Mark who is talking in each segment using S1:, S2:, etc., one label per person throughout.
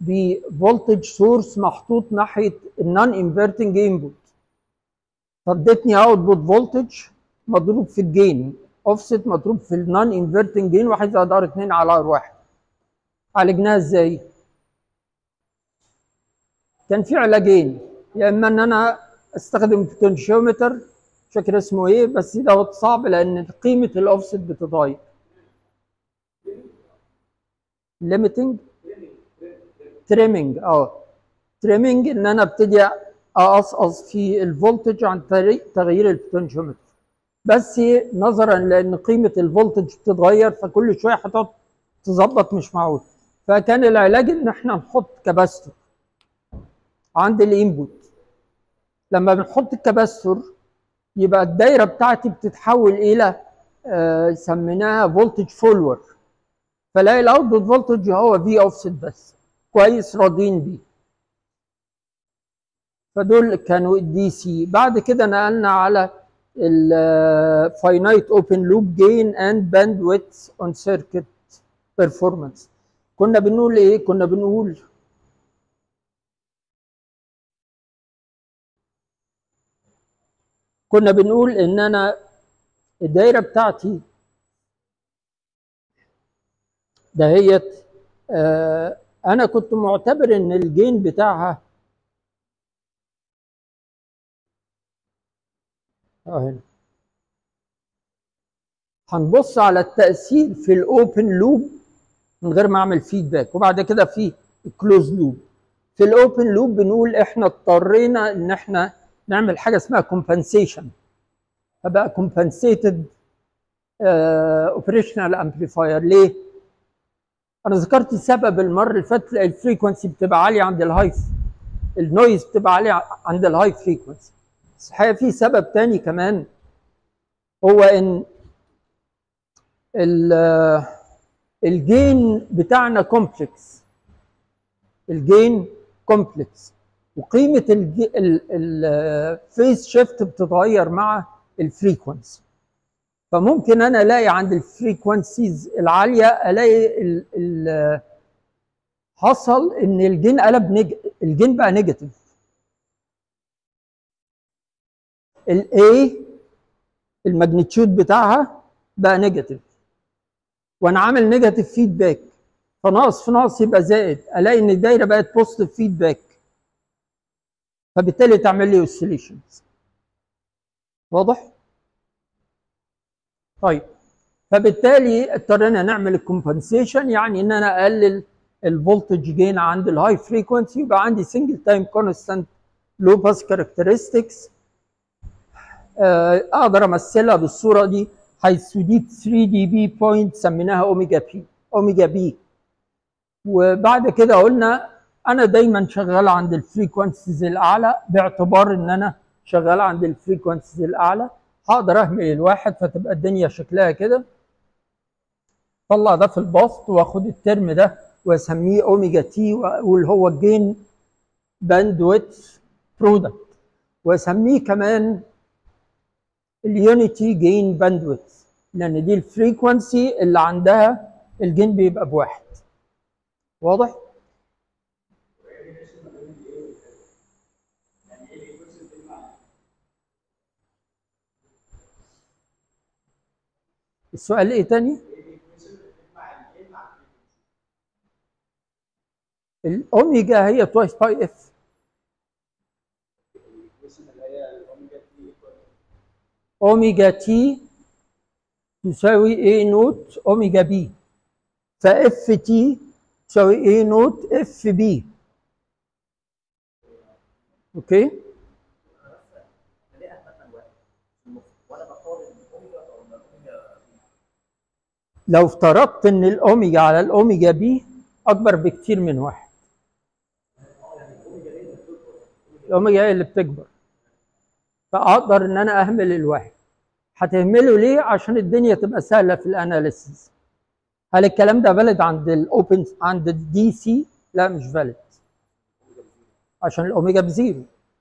S1: بفولتج سورس محطوط ناحيه النون انفرتنج انبوت فادتني اوتبوت فولتج مضروب في الجين اوفست مضروب في النون انفرتنج جين واحد زائد ار 2 على ار 1 عالجناها ازاي؟ كان في علاجين يا اما ان انا استخدم بوتنشيومتر مش فاكر اسمه ايه بس دوت صعب لان قيمه الاوفست بتتغير ليميتنج تريمنج اه تريمنج ان انا ابتدي اقصقص في الفولتج عن طريق تغيير البوتنشيومتر بس نظرا لان قيمه الفولتج بتتغير فكل شويه هتقعد تظبط مش معقول فكان العلاج ان احنا نحط كباستور عند الانبوت لما بنحط الكباستور يبقى الدايره بتاعتي بتتحول الى آه سميناها فولتج فولور فلاقي الاوتبوت فولتج هو في اوفست بس كويس راضيين بيه فدول كانوا الدي سي بعد كده نقلنا على الفاينايت اوبن لوب جين اند باند ويدث اون سيركت بيرفورمانس كنا بنقول ايه كنا بنقول كنا بنقول ان انا الدايره بتاعتي دهيت آه انا كنت معتبر ان الجين بتاعها اه هنا هنبص على التاثير في الاوبن لوب من غير ما اعمل فيدباك وبعد كده في الكلوز لوب في الاوبن لوب بنقول احنا اضطرينا ان احنا نعمل حاجه اسمها كومبنسيشن فبقى كومبنسيتد اوبريشنال امبليفاير ليه؟ انا ذكرت السبب المره اللي فاتت الفريكونسي بتبقى عاليه عند الهاي النويز بتبقى عاليه عند الهاي فريكونسي بس الحقيقه في سبب تاني كمان هو ان الجين بتاعنا كومبلكس الجين كومبلكس وقيمه الفيس شيفت بتتغير مع الفريكونسي فممكن انا الاقي عند الفريكونسيز العاليه الاقي ال ال حصل ان الجين قلب نج... الجين بقى نيجاتيف الاي الماجنتيود بتاعها بقى نيجاتيف وانا عامل نيجاتيف فيدباك فناقص في ناقص يبقى زائد الاقي ان الدايره بقت بوزيتيف فيدباك فبالتالي تعمل لي اوسيليشنز واضح طيب فبالتالي اضطرينا نعمل الكومبنسيشن يعني ان انا اقلل الفولتج جين عند الهاي فريكونسي يبقى عندي سنجل تايم كونستانت لو باس كاركترستكس اقدر امثلها بالصوره دي حيث دي 3 دي بي بوينت سميناها اوميجا بي اوميجا بي وبعد كده قلنا انا دايما شغال عند الفريكونسيز الاعلى باعتبار ان انا شغال عند الفريكونسيز الاعلى هقدر اهمل الواحد فتبقى الدنيا شكلها كده طلع ده في البسط واخد الترم ده واسميه اوميجا تي واقول هو الجين باند ويدث برودكت واسميه كمان اليونيتي جين باند ويدث لان دي الفريكونسي اللي عندها الجين بيبقى بواحد واضح؟ السؤال ايه تاني؟ الاوميجا هي توايس باي اف اوميجا تي تساوي اي نوت اوميجا بي فاف تي تساوي اي نوت اف بي اوكي لو افترضت ان الاوميجا على الاوميجا بي اكبر بكتير من واحد الاوميجا هي اللي بتكبر فاقدر ان انا اهمل الواحد هتهمله ليه عشان الدنيا تبقى سهله في الاناليسيس هل الكلام ده فاليد عند الاوبن عند الدي سي لا مش فاليد عشان الاوميجا بزيرو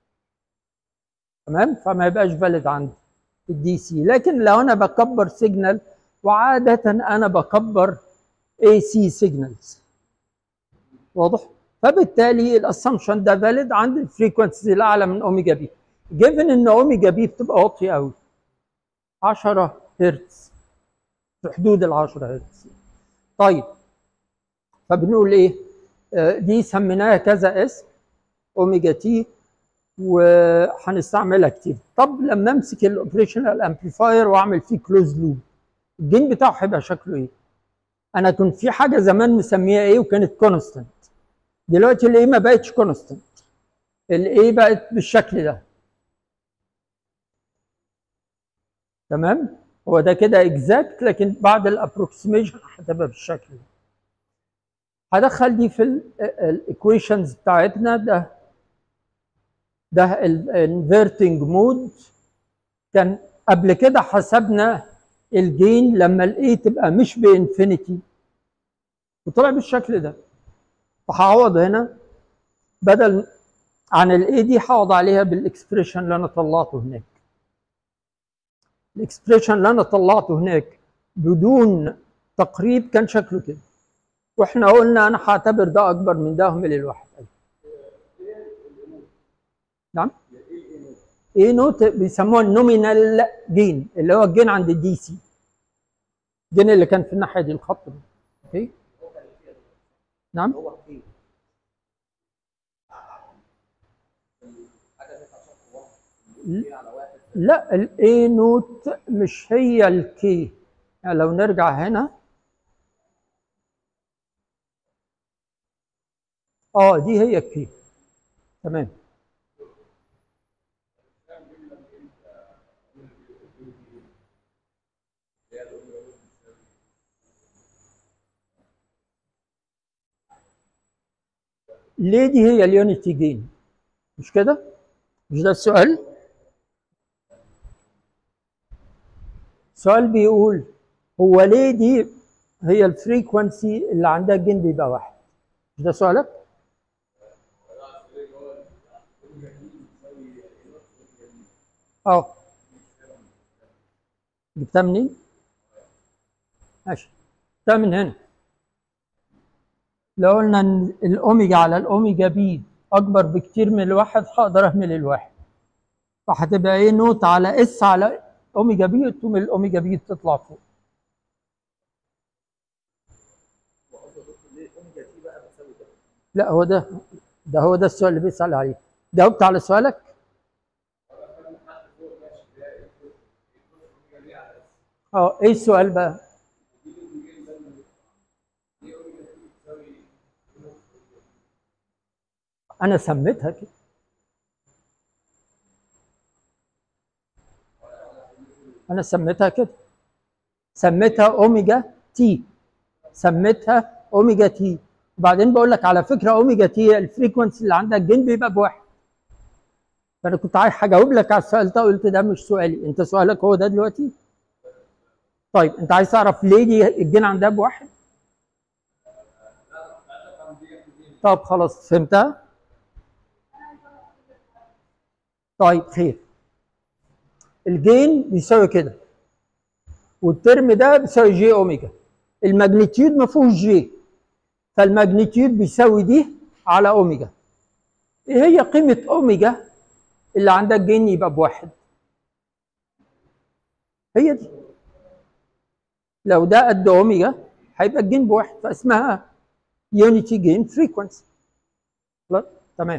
S1: تمام فما يبقاش فاليد عند الدي سي لكن لو انا بكبر سيجنال وعاده انا بكبر اي سي سيجنالز واضح فبالتالي الاسامبشن ده فاليد عند الفريكونسيز الاعلى من اوميجا بي جيفن ان اوميجا بي بتبقى واطيه قوي 10 هرتز في حدود ال 10 هرتز طيب فبنقول ايه آه، دي سميناها كذا اسم اوميجا تي وهنستعملها كتير طب لما امسك الاوبريشنال امبليفاير واعمل فيه كلوز لوب الجين بتاعه هيبقى شكله ايه انا كنت في حاجه زمان مسميها ايه وكانت كونستنت دلوقتي الايه ما بقتش كونستنت الايه بقت بالشكل ده تمام هو ده كده اكزاكت لكن بعد الابروكسيميشن هتبقى بالشكل ده هدخل دي في الايكويشنز بتاعتنا ده ده الانفيرتنج مود كان قبل كده حسبنا الجين لما الاي تبقى مش بانفينيتي وطلع بالشكل ده فهعوض هنا بدل عن الاي دي هعوض عليها بالاكسبريشن اللي انا طلعته هناك الاكسبريشن اللي انا طلعته هناك بدون تقريب كان شكله كده واحنا قلنا انا هعتبر ده اكبر من ده اهمل الواحد نعم ايه نوت بيسموها النومينال جين اللي هو الجين عند الدي سي الجين اللي كان في الناحيه دي الخط ده اوكي نعم لا الاي نوت مش هي الكي يعني لو نرجع هنا اه دي هي الكي تمام ليه دي هي اليونيتي جين مش كده مش ده السؤال السؤال بيقول هو ليه دي هي الفريكونسي اللي عندها الجين بيبقى واحد مش ده سؤالك اه جبتها منين ماشي جبتها من هنا لو قلنا ان الاوميجا على الاوميجا بي اكبر بكتير من الواحد هقدر اهمل الواحد فهتبقى ايه نوت على اس على اوميجا بي تقوم الاوميجا بي تطلع فوق لا هو ده ده هو ده السؤال اللي بيسأل عليه جاوبت على سؤالك اه ايه السؤال بقى انا سميتها كده انا سميتها كده سميتها اوميجا تي سميتها اوميجا تي وبعدين بقول لك على فكره اوميجا تي الفريكونسي اللي عندك جين بيبقى بواحد فانا كنت عايز هجاوب لك على السؤال ده قلت ده مش سؤالي انت سؤالك هو ده دلوقتي طيب انت عايز تعرف ليه دي الجين عندها بواحد طب خلاص فهمتها طيب خير الجين بيساوي كده والترم ده بيساوي جي اوميجا الماجنتيود ما فيهوش جي فالماجنتيود بيساوي دي على اوميجا ايه هي قيمه اوميجا اللي عندك جين يبقى بواحد هي دي لو ده قد اوميجا هيبقى الجين بواحد فاسمها يونيتي جين فريكونسي تمام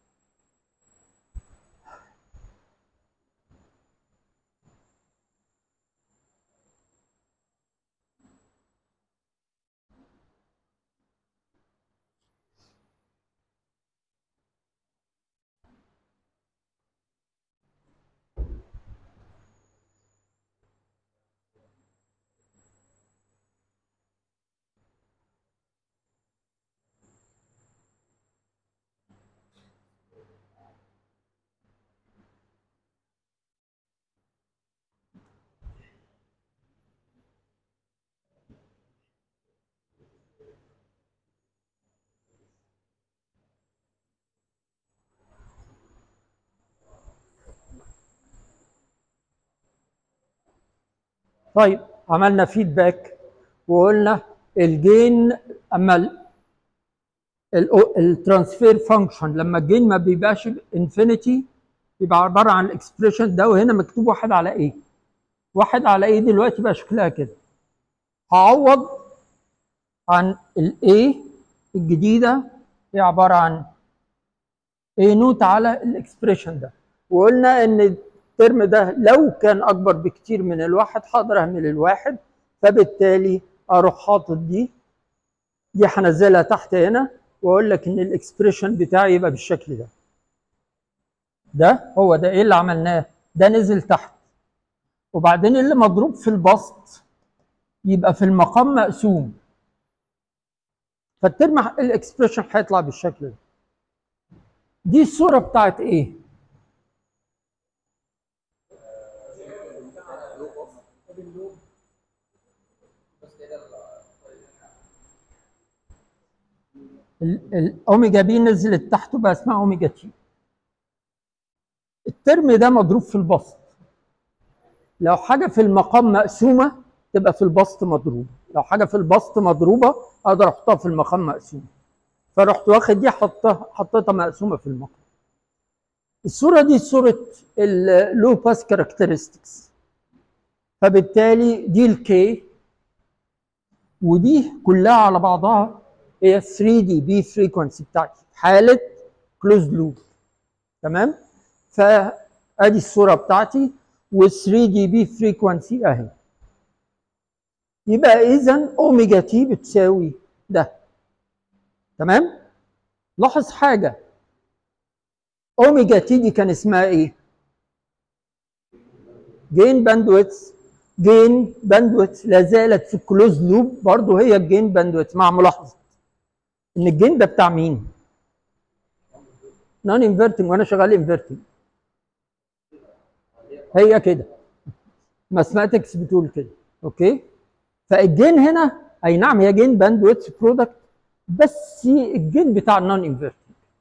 S1: طيب عملنا فيدباك وقلنا الجين اما ال- الترانسفير فانكشن لما الجين ما بيبقاش انفينيتي يبقى عباره عن الاكسبريشن ده وهنا مكتوب واحد على ايه واحد على ايه دلوقتي بقى شكلها كده هعوض عن الاي الجديده هي عباره عن اي نوت على الاكسبريشن ده وقلنا ان الترم ده لو كان اكبر بكتير من الواحد هقدر اهمل الواحد فبالتالي اروح حاطط دي دي هنزلها تحت هنا واقول لك ان الاكسبريشن بتاعي يبقى بالشكل ده ده هو ده ايه اللي عملناه ده نزل تحت وبعدين اللي مضروب في البسط يبقى في المقام مقسوم فالترم الاكسبريشن هيطلع بالشكل ده دي الصوره بتاعت ايه الاوميجا بي نزلت تحت بقى اسمها اوميجا تي الترم ده مضروب في البسط لو حاجه في المقام مقسومه تبقى في البسط مضروبه لو حاجه في البسط مضروبه اقدر احطها في المقام مقسومه فرحت واخد دي حطها حطيتها مقسومه في المقام الصوره دي صوره اللو باس كاركترستكس فبالتالي دي الكي ودي كلها على بعضها هي 3 دي بي فريكونسي بتاعتي حاله كلوز لوب تمام فادي الصوره بتاعتي وال 3 دي بي فريكونسي اهي يبقى اذا اوميجا تي بتساوي ده تمام لاحظ حاجه اوميجا تي دي كان اسمها ايه جين باندويتس جين باندويتس لا زالت في الكلوز لوب برضه هي الجين باندويتس مع ملاحظه ان الجين ده بتاع مين نون انفيرتنج وانا شغال انفيرتنج هي كده ماثماتكس بتقول كده اوكي فالجين هنا اي نعم هي جين باندويتس برودكت بس الجين بتاع النون انفيرتنج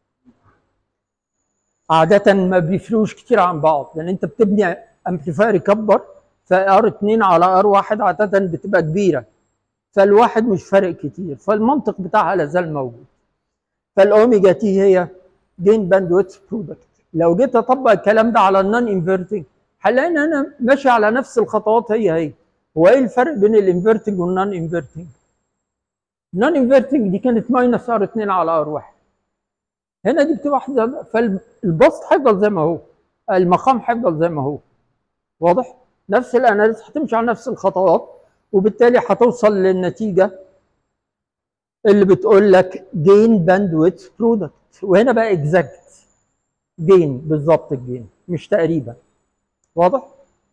S1: عادة ما بيفرقوش كتير عن بعض لان انت بتبني امبليفاير يكبر فار 2 على ار 1 عادة بتبقى كبيرة فالواحد مش فارق كتير فالمنطق بتاعها لازال موجود فالاوميجا تي هي جين باندويت برودكت لو جيت اطبق الكلام ده على النون انفيرتنج هلاقي ان انا ماشي على نفس الخطوات هي هي هو ايه الفرق بين الانفيرتنج والنون انفيرتنج النون انفيرتنج دي كانت ماينس ار 2 على ار 1 هنا دي بتبقى واحده فالبسط هيفضل زي ما هو المقام هيفضل زي ما هو واضح نفس الاناليز هتمشي على نفس الخطوات وبالتالي هتوصل للنتيجه اللي بتقول لك جين باندويت برودكت وهنا بقى اكزاكت جين بالظبط الجين مش تقريبا واضح؟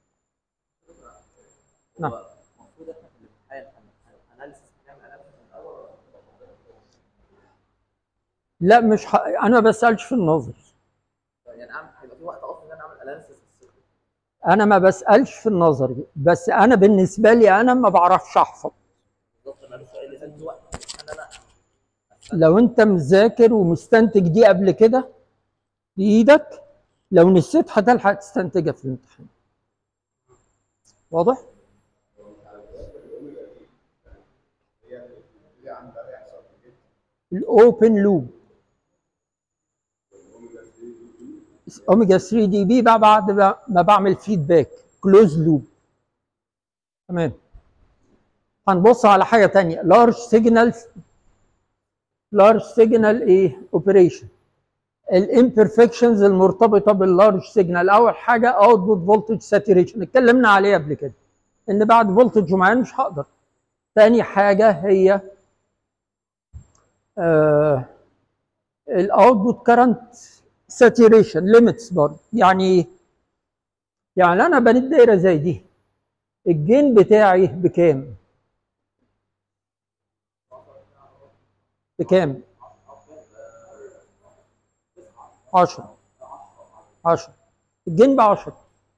S1: نعم
S2: المفروض احنا في الامتحان اناليسيس هنعمل اناليسيس الاول
S1: لا مش ح... انا ما بسالش في النظر
S2: يعني اعمل هيبقى في وقت اصلا ان انا اعمل اناليسيس
S1: انا ما بسالش في النظري بس انا بالنسبه لي انا ما بعرفش احفظ
S2: بالظبط انا لسه قايل لازم وقت ان انا
S1: لو انت مذاكر ومستنتج دي قبل كده بايدك لو نسيت هتلحق تستنتجها في الامتحان واضح الاوبن لوب اوميجا 3 دي بي بقى بعد ما بعمل فيدباك كلوز لوب تمام هنبص على حاجه تانية لارج سيجنال لارج سيجنال ايه اوبريشن الامبرفكشنز المرتبطه باللارج سيجنال اول حاجه اوتبوت فولتج ساتوريشن اتكلمنا عليه قبل كده ان بعد فولتج معين مش هقدر تاني حاجه هي آه الاوتبوت كارنت ساتوريشن ليميتس برضه يعني ايه؟ يعني انا بنيت دايره زي دي الجين بتاعي بكام؟ بكام؟ 10 10 الجين ب 10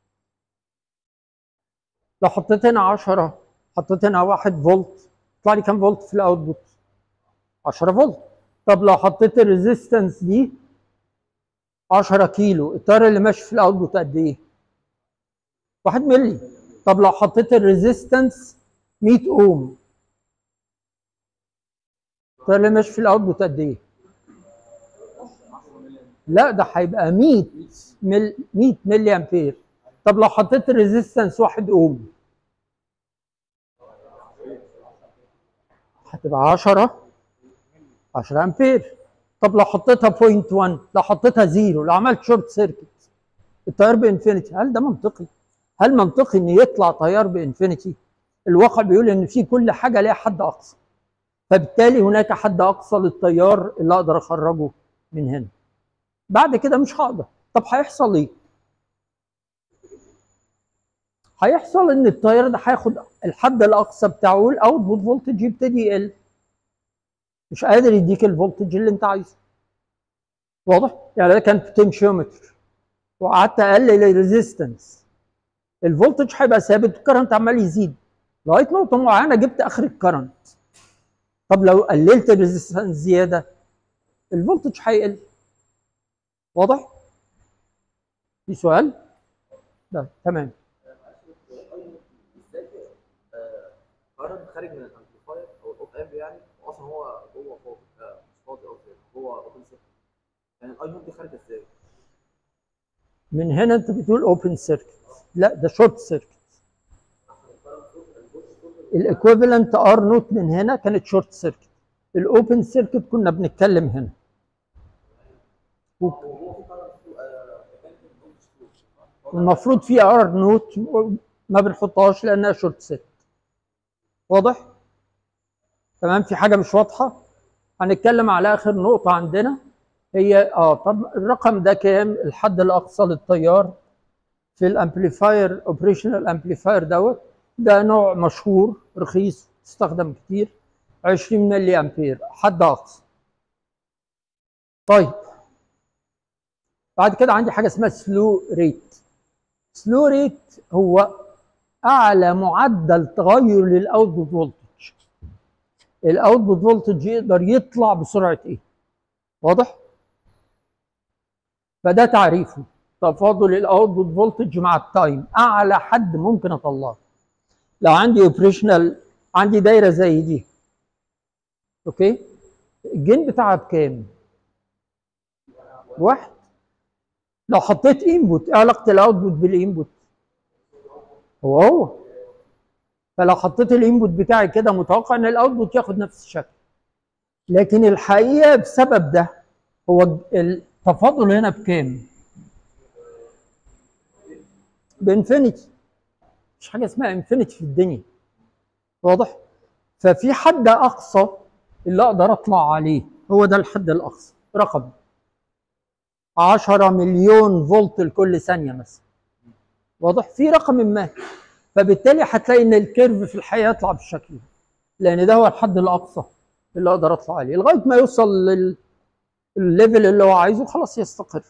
S1: لو حطيت هنا 10 حطيت هنا 1 فولت يطلع لي كام فولت في الاوتبوت؟ 10 فولت طب لو حطيت الريزيستنس دي 10 كيلو التيار اللي ماشي في الاوتبوت قد ايه؟ 1 ملي طب لو حطيت الريزيستنس 100 اوم التيار اللي ماشي في الاوتبوت قد ايه؟ لا ده هيبقى 100 مل 100 ملي امبير طب لو حطيت ريزيستنس 1 اوم هتبقى 10 10 امبير طب لو حطيتها 0.1 لو حطيتها زيرو لو عملت شورت سيركت التيار بانفينيتي هل ده منطقي؟ هل منطقي ان يطلع تيار بانفينيتي؟ الواقع بيقول ان في كل حاجه ليها حد اقصى فبالتالي هناك حد اقصى للتيار اللي اقدر اخرجه من هنا بعد كده مش هقدر طب هيحصل ايه؟ هيحصل ان التيار ده هياخد الحد الاقصى بتاعه الاوتبوت فولتج يبتدي يقل مش قادر يديك الفولتج اللي انت عايزه واضح؟ يعني ده كان بوتنشيومتر وقعدت اقلل الريزيستنس الفولتج هيبقى ثابت الكرنت عمال يزيد لغايه نقطه معينه جبت اخر الكرنت طب لو قللت الريزيستنس زياده الفولتج هيقل واضح؟ في سؤال؟ لا تمام
S2: ازاي كارنت خارج من الامبليفاير او الاوب امب يعني واصلا هو جوه فاضي آه، مش فاضي قصدي هو اوبن سيركت يعني الاي نوت دي خارجه ازاي؟
S1: من هنا انت بتقول اوبن سيركت لا ده شورت سيركت الايكويفالنت ار نوت من هنا كانت شورت سيركت الاوبن سيركت كنا بنتكلم هنا المفروض في ار نوت ما بنحطهاش لانها شورت سيركت واضح تمام في حاجه مش واضحه هنتكلم على اخر نقطه عندنا هي اه طب الرقم ده كام الحد الاقصى للتيار في الامبليفاير اوبريشنال امبليفاير دوت ده نوع مشهور رخيص استخدم كتير 20 ملي امبير حد اقصى طيب بعد كده عندي حاجه اسمها سلو ريت سلو ريت هو اعلى معدل تغير للاوتبوت فولتج الاوتبوت فولتج يقدر يطلع بسرعه ايه واضح فده تعريفه تفاضل الاوتبوت فولتج مع التايم اعلى حد ممكن اطلعه لو عندي اوبريشنال عندي دايره زي دي اوكي الجين بتاعها بكام واحد لو حطيت انبوت ايه علاقه الاوتبوت بالانبوت هو هو فلو حطيت الانبوت بتاعي كده متوقع ان الاوتبوت ياخد نفس الشكل لكن الحقيقه بسبب ده هو التفاضل هنا بكام بانفينيتي مش حاجه اسمها انفينيتي في الدنيا واضح ففي حد اقصى اللي اقدر اطلع عليه هو ده الحد الاقصى رقم 10 مليون فولت لكل ثانيه مثلا واضح في رقم ما فبالتالي هتلاقي ان الكيرف في الحقيقه يطلع بالشكل ده لان ده هو الحد الاقصى اللي اقدر اطلع عليه لغايه ما يوصل لل الليفل اللي هو عايزه خلاص يستقر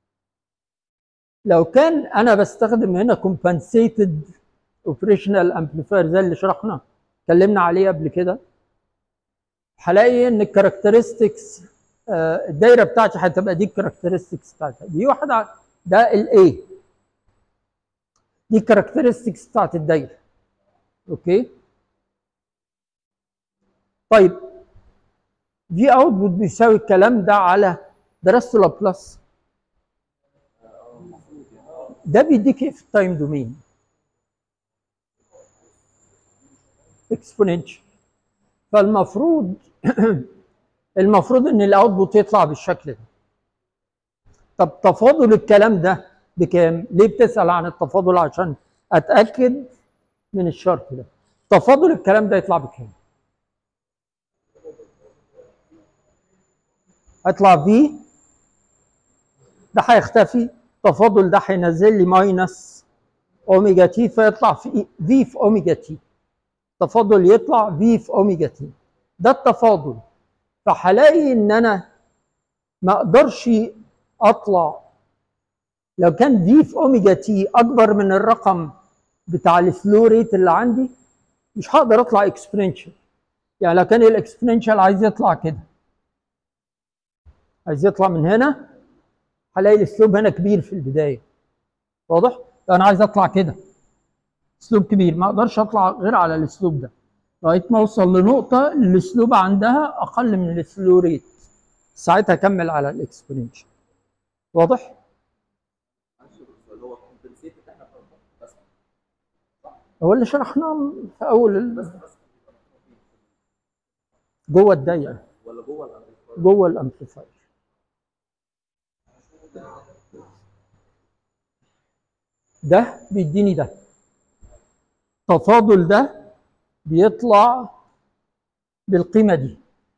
S1: لو كان انا بستخدم هنا كومبنسيتد اوبريشنال امبليفاير زي اللي شرحنا اتكلمنا عليه قبل كده هلاقي ان الكاركترستكس الدايره بتاعتي هتبقى دي الكاركترستكس بتاعتها دي واحده ده الاي دي الكاركترستكس بتاعت الدايره اوكي طيب في اوتبوت بيساوي الكلام ده على دراسه لابلاس ده بيديك ايه في التايم دومين اكسبوننشال فالمفروض المفروض ان الاوتبوت يطلع بالشكل ده طب تفاضل الكلام ده بكام ليه بتسال عن التفاضل عشان اتاكد من الشرط ده تفاضل الكلام ده يطلع بكام هيطلع في ده هيختفي التفاضل ده هينزل لي ماينس اوميجا تي فيطلع في في في اوميجا تي التفاضل يطلع في في اوميجا تي ده التفاضل فهلاقي ان انا ما اقدرش اطلع لو كان في في اوميجا تي اكبر من الرقم بتاع الفلو ريت اللي عندي مش هقدر اطلع اكسبوننشال يعني لو كان الاكسبوننشال عايز يطلع كده عايز يطلع من هنا هلاقي الاسلوب هنا كبير في البدايه واضح لو انا عايز اطلع كده اسلوب كبير ما اقدرش اطلع غير على الاسلوب ده لغايه ما اوصل لنقطه الاسلوب عندها اقل من السلو ريت ساعتها كمل على الاكسبوننشال واضح
S2: معلش يا دكتور، اللي هو كومبنسيت اللي احنا بنعمله. بس
S1: هو اللي شرحناه في اول ال...
S2: بس بس
S1: جوه الدايره
S2: ولا جوه الامبليفاير
S1: جوه الامبليفاير ده بيديني ده تفاضل ده بيطلع بالقيمه دي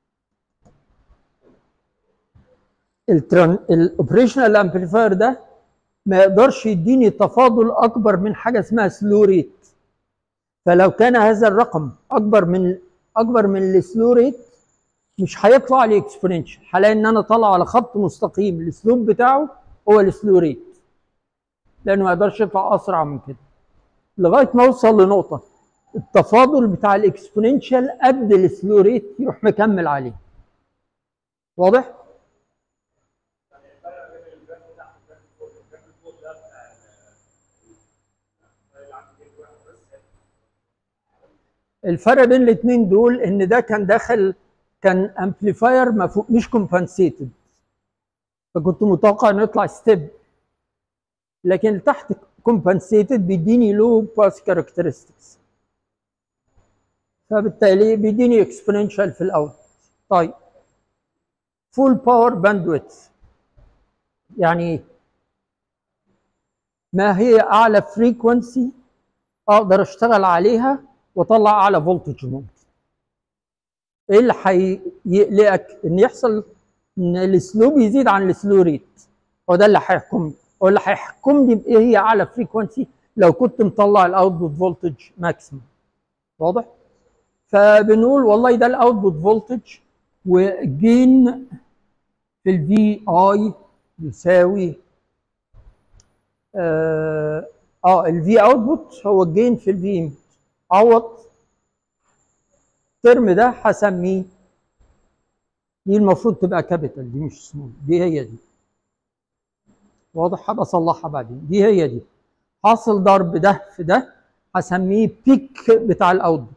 S1: الاوبريشنال امبليفاير ده ما يقدرش يديني تفاضل اكبر من حاجه اسمها سلو ريت فلو كان هذا الرقم اكبر من اكبر من السلو ريت مش هيطلع لي اكسبوننشال هلاقي ان انا طالع على خط مستقيم الاسلوب بتاعه هو السلو ريت لانه ما يقدرش يطلع اسرع من كده لغايه ما اوصل لنقطه التفاضل بتاع الاكسبوننشال قد السلو ريت يروح مكمل عليه واضح الفرق بين الاثنين دول ان ده كان داخل كان امبليفاير مش كومبنسيتد فكنت متوقع انه يطلع ستيب لكن اللي تحت كومبنسيتد بيديني لو باس كاركترستكس فبالتالي بيديني اكسبوننشال في الاول طيب فول باور باندويث يعني ايه ما هي اعلى فريكونسي اقدر اشتغل عليها واطلع اعلى فولتج ممكن ايه اللي هيقلقك ان يحصل ان السلو بيزيد عن السلو ريت هو ده اللي هيحكمني هو اللي هيحكمني بايه هي اعلى فريكونسي لو كنت مطلع الاوتبوت فولتج ماكسيمم واضح فبنقول والله ده الاوتبوت فولتج والجين في الفي اي يساوي اه, آه الفي اوتبوت هو الجين في الفي انبوت عوض الترم ده هسميه دي المفروض تبقى كابيتال دي مش سمول دي هي دي واضح هبقى اصلحها بعدين دي هي دي حاصل ضرب ده في ده هسميه بيك بتاع الاوتبوت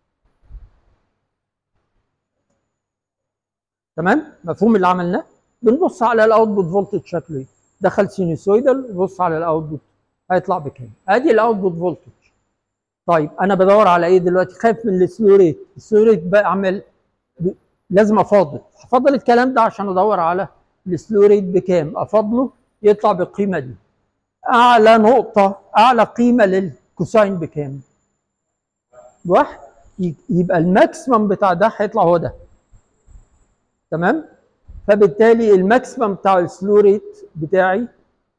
S1: تمام مفهوم اللي عملناه بنبص على الاوتبوت فولتج شكله ايه دخل سينوسويدال بص على الاوتبوت هيطلع بكام ادي الاوتبوت فولتج طيب انا بدور على ايه دلوقتي خايف من السلو ريت السلو ريت بقى اعمل ب... لازم افاضل هفضل الكلام ده عشان ادور على السلو ريت بكام افضله يطلع بالقيمه دي اعلى نقطه اعلى قيمه للكوساين بكام واحد يبقى الماكسيمم بتاع ده هيطلع هو ده تمام فبالتالي الماكسيمم بتاع السلو ريت بتاعي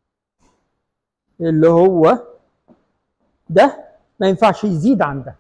S1: اللي هو ده ما ينفعش يزيد عن ده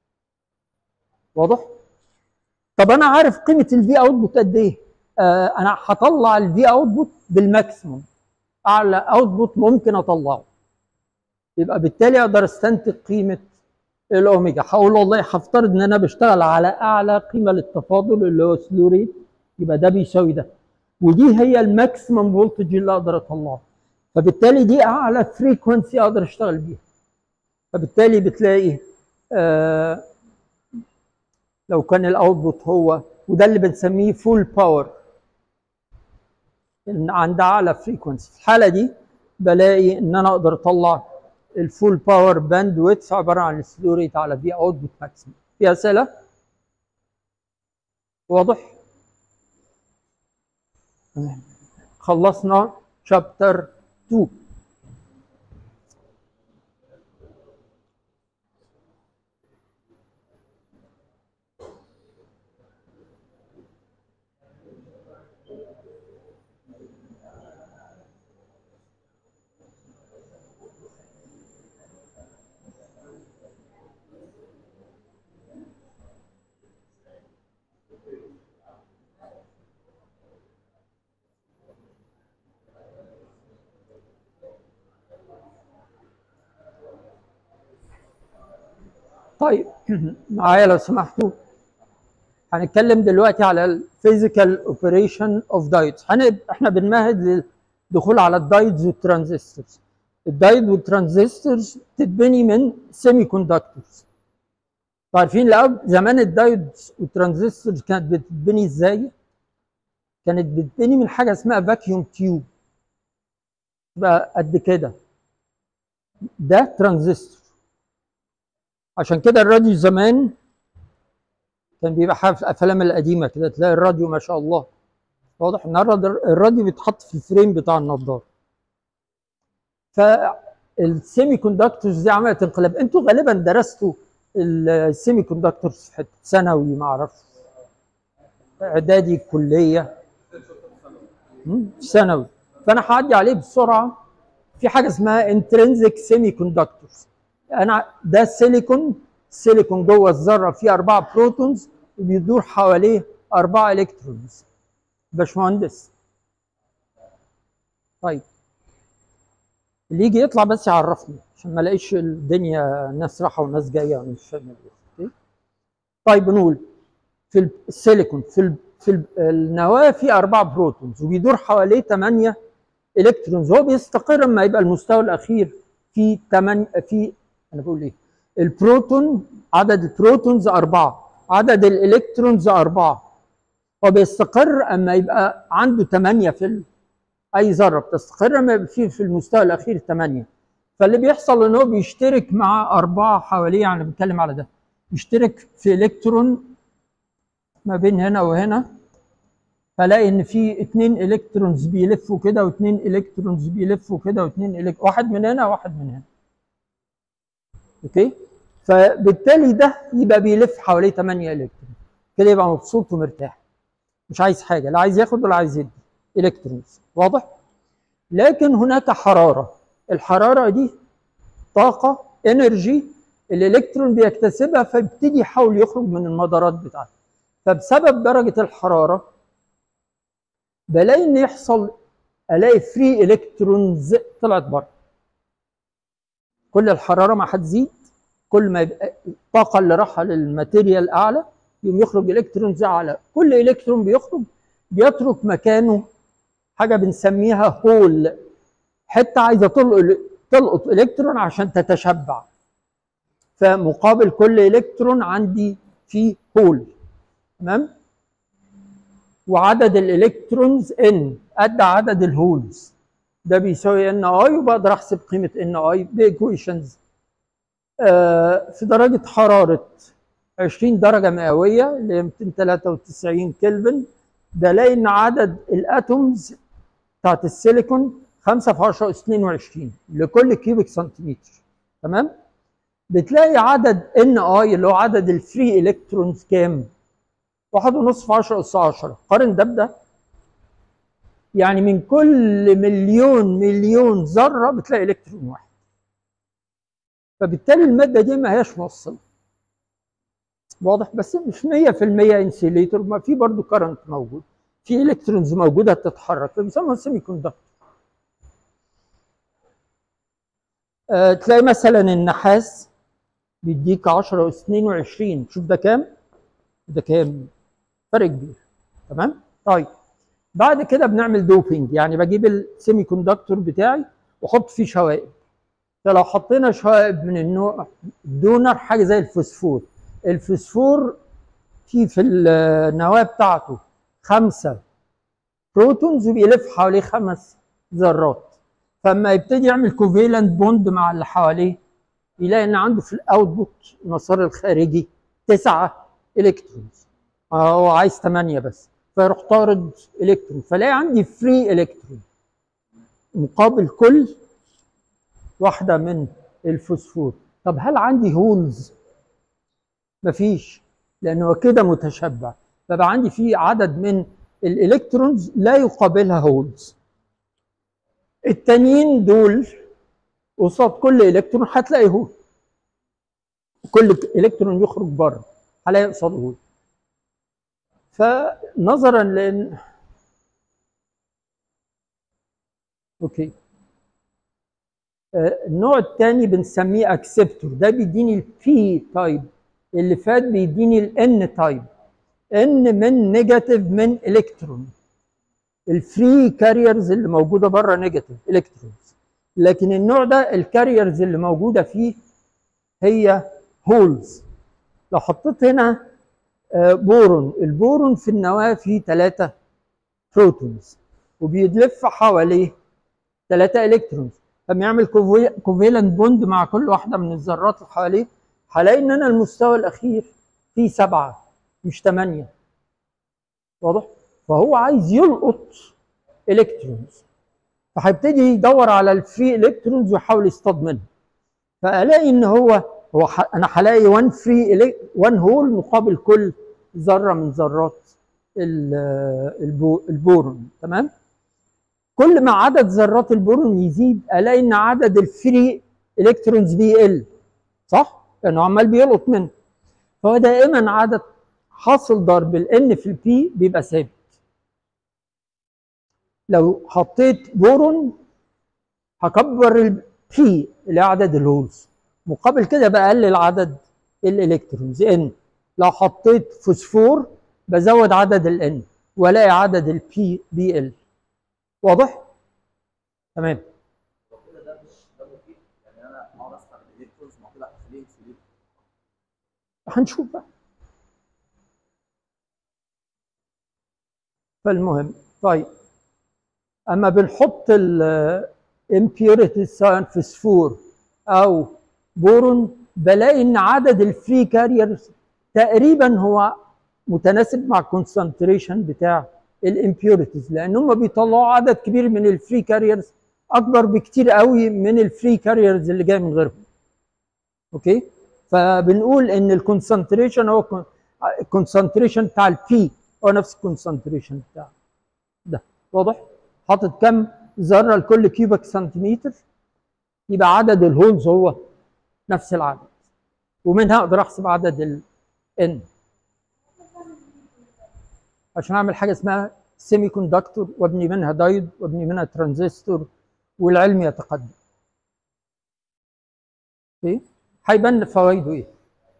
S1: واضح طب انا عارف قيمه الفي اوتبوت قد ايه آه انا هطلع الفي اوتبوت بالماكسيموم اعلى اوتبوت ممكن اطلعه يبقى بالتالي اقدر استنتج قيمه الاوميجا هقول والله هفترض ان انا بشتغل على اعلى قيمه للتفاضل اللي هو سلو ريت يبقى ده بيساوي ده ودي هي الماكسيمم فولتج اللي اقدر اطلعه فبالتالي دي اعلى فريكونسي اقدر اشتغل بيها فبالتالي بتلاقي آه لو كان الاوتبوت هو وده اللي بنسميه فول باور ان عند اعلى فريكونسي في الحاله دي بلاقي ان انا اقدر اطلع الفول باور باند ويتس عباره عن السلو ريت على في اوتبوت ماكسيمم في اسئله واضح خلصنا شابتر 2 طيب معايا لو سمحتوا هنتكلم دلوقتي على الفيزيكال اوبريشن اوف دايتس احنا بنمهد للدخول على الدايتس والترانزستورز الدايت والترانزستورز تتبني من سيمي كوندكتورز عارفين لو زمان الدايتس والترانزستورز كانت بتتبني ازاي كانت بتبني من حاجه اسمها فاكيوم تيوب تبقى قد كده ده ترانزستور عشان كده الراديو زمان كان بيبقى حاجه في الافلام القديمه كده تلاقي الراديو ما شاء الله واضح النهارده الراديو بيتحط في الفريم بتاع النضاره فالسيمي كوندكتورز دي عملت انقلاب انتوا غالبا درستوا السيمي كوندكتورز في حته ثانوي ما اعرفش اعدادي كليه مم، ثانوي فانا هعدي عليه بسرعه في حاجه اسمها انترنزك سيمي كوندكتورز انا ده سيليكون سيليكون جوه الذره فيه اربعه بروتونز وبيدور حواليه اربعه الكترونز باشمهندس طيب اللي يجي يطلع بس يعرفني عشان ما الاقيش الدنيا ناس رايحه وناس جايه وانا مش فاهم إيه. أوكي؟ طيب نقول في السيليكون في ال في ال- النواه في اربعه بروتونز وبيدور حواليه ثمانيه الكترونز هو بيستقر لما يبقى المستوى الاخير في 8 في انا بقول ايه البروتون عدد البروتونز اربعه عدد الالكترونز اربعه هو بيستقر اما يبقى عنده 8 في ال... اي ذره بتستقر لما يبقى فيه في المستوى الاخير 8 فاللي بيحصل ان هو بيشترك مع اربعه حواليه يعني بنتكلم على ده يشترك في الكترون ما بين هنا وهنا فلاقي ان في اتنين الكترونز بيلفوا كده واتنين الكترونز بيلفوا كده واتنين إلك... واحد من هنا واحد من هنا اوكي فبالتالي ده يبقى بيلف حواليه 8 الكترون كده يبقى مبسوط ومرتاح مش عايز حاجه لا عايز ياخد ولا عايز يدي الكترونز واضح لكن هناك حراره الحراره دي طاقه انرجي الالكترون بيكتسبها فيبتدي يحاول يخرج من المدارات بتاعته فبسبب درجه الحراره بلاقي ان يحصل الاقي فري الكترونز طلعت بره كل الحراره ما هتزيد كل ما يبقى الطاقه اللي رايحه للماتيريال اعلى يقوم يخرج الكترونز اعلى كل الكترون بيخرج بيترك مكانه حاجه بنسميها هول حته عايزه تلقط تلقط الكترون عشان تتشبع فمقابل كل الكترون عندي فيه هول تمام وعدد الالكترونز ان قد عدد الهولز ده بيساوي ان اي وبقدر احسب قيمه ان اي بايكويشنز آه في درجه حراره 20 درجه مئويه اللي هي 293 كلفن بلاقي ان عدد الاتومز بتاعت السيليكون 5 في 10 اس 22 لكل كيوبيك سنتيمتر تمام بتلاقي عدد ان اي اللي هو عدد الفري الكترونز كام؟ واحد ونص في 10 اس 10 قارن ده بده يعني من كل مليون مليون ذره بتلاقي الكترون واحد فبالتالي الماده دي ما هياش موصله واضح بس مش 100% انسيليتور ما في برضه كرنت موجود في الكترونز موجوده بتتحرك فبيسموها سيمي كوندكتور أه تلاقي مثلا النحاس بيديك 10 اس 22 شوف ده كام ده كام فرق كبير تمام طيب بعد كده بنعمل دوبينج يعني بجيب السيمي كوندكتور بتاعي واحط فيه شوائب فلو حطينا شوائب من النوع دونر حاجه زي الفوسفور الفوسفور في في النواه بتاعته خمسه بروتونز وبيلف حواليه خمس ذرات فلما يبتدي يعمل كوفيلنت بوند مع اللي حواليه يلاقي ان عنده في الاوتبوت المسار الخارجي تسعه الكترونز هو عايز ثمانيه بس فيروح طارد الكترون فلاقي عندي فري الكترون مقابل كل واحده من الفوسفور طب هل عندي هولز مفيش لانه كده متشبع فبقى عندي في عدد من الالكترونز لا يقابلها هولز التانيين دول قصاد كل الكترون هتلاقي هول كل الكترون يخرج بره هلاقي قصاده هول فنظرا لان اوكي آه النوع الثاني بنسميه اكسبتور ده بيديني البي تايب اللي فات بيديني الان تايب ان من نيجاتيف من الكترون الفري كاريرز اللي موجوده بره نيجاتيف الكترونز لكن النوع ده الكاريرز اللي موجوده فيه هي هولز لو حطيت هنا بورون البورون في النواه فيه ثلاثة بروتونز وبيلف حواليه ثلاثة الكترونز لما يعمل كوفيلنت بوند مع كل واحدة من الذرات اللي حواليه هلاقي ان انا المستوى الاخير فيه سبعة مش ثمانية واضح؟ فهو عايز يلقط الكترونز فهيبتدي يدور على الفري الكترونز ويحاول يصطاد منها فالاقي ان هو هو ح... انا هلاقي 1 فري 1 هول مقابل كل ذره من ذرات البو... البورون تمام كل ما عدد ذرات البورون يزيد الاقي ان عدد الفري الكترونز بيقل صح لانه عمال بيلقط منه فهو دائما عدد حاصل ضرب الان في البي بيبقى ثابت لو حطيت بورون هكبر البي اللي عدد الهولز مقابل كده بقلل عدد الالكترونز ان لو حطيت فوسفور بزود عدد الان والاقي عدد البي بيقل واضح تمام
S2: لو كده ده مش ده مفيد يعني انا اقعد اسحب الالكترونز ما كده هخليه انسولين
S1: هنشوف بقى فالمهم طيب اما بنحط الامبيوريتيز سواء فسفور او بورون بلاقي ان عدد الفري كاريرز تقريبا هو متناسب مع الكونسنتريشن بتاع الامبيوريتيز لان هم بيطلعوا عدد كبير من الفري كاريرز اكبر بكتير قوي من الفري كاريرز اللي جاي من غيرهم اوكي فبنقول ان الكونسنتريشن هو الكونسنتريشن بتاع البي هو نفس الكونسنتريشن بتاع ده واضح حاطط كم ذره لكل كيوبك سنتيمتر يبقى عدد الهولز هو نفس العدد ومنها اقدر احسب عدد ال n عشان اعمل حاجه اسمها سيمي كوندكتور وابني منها دايود وابني منها ترانزستور والعلم يتقدم اوكي هيبان فوائده ايه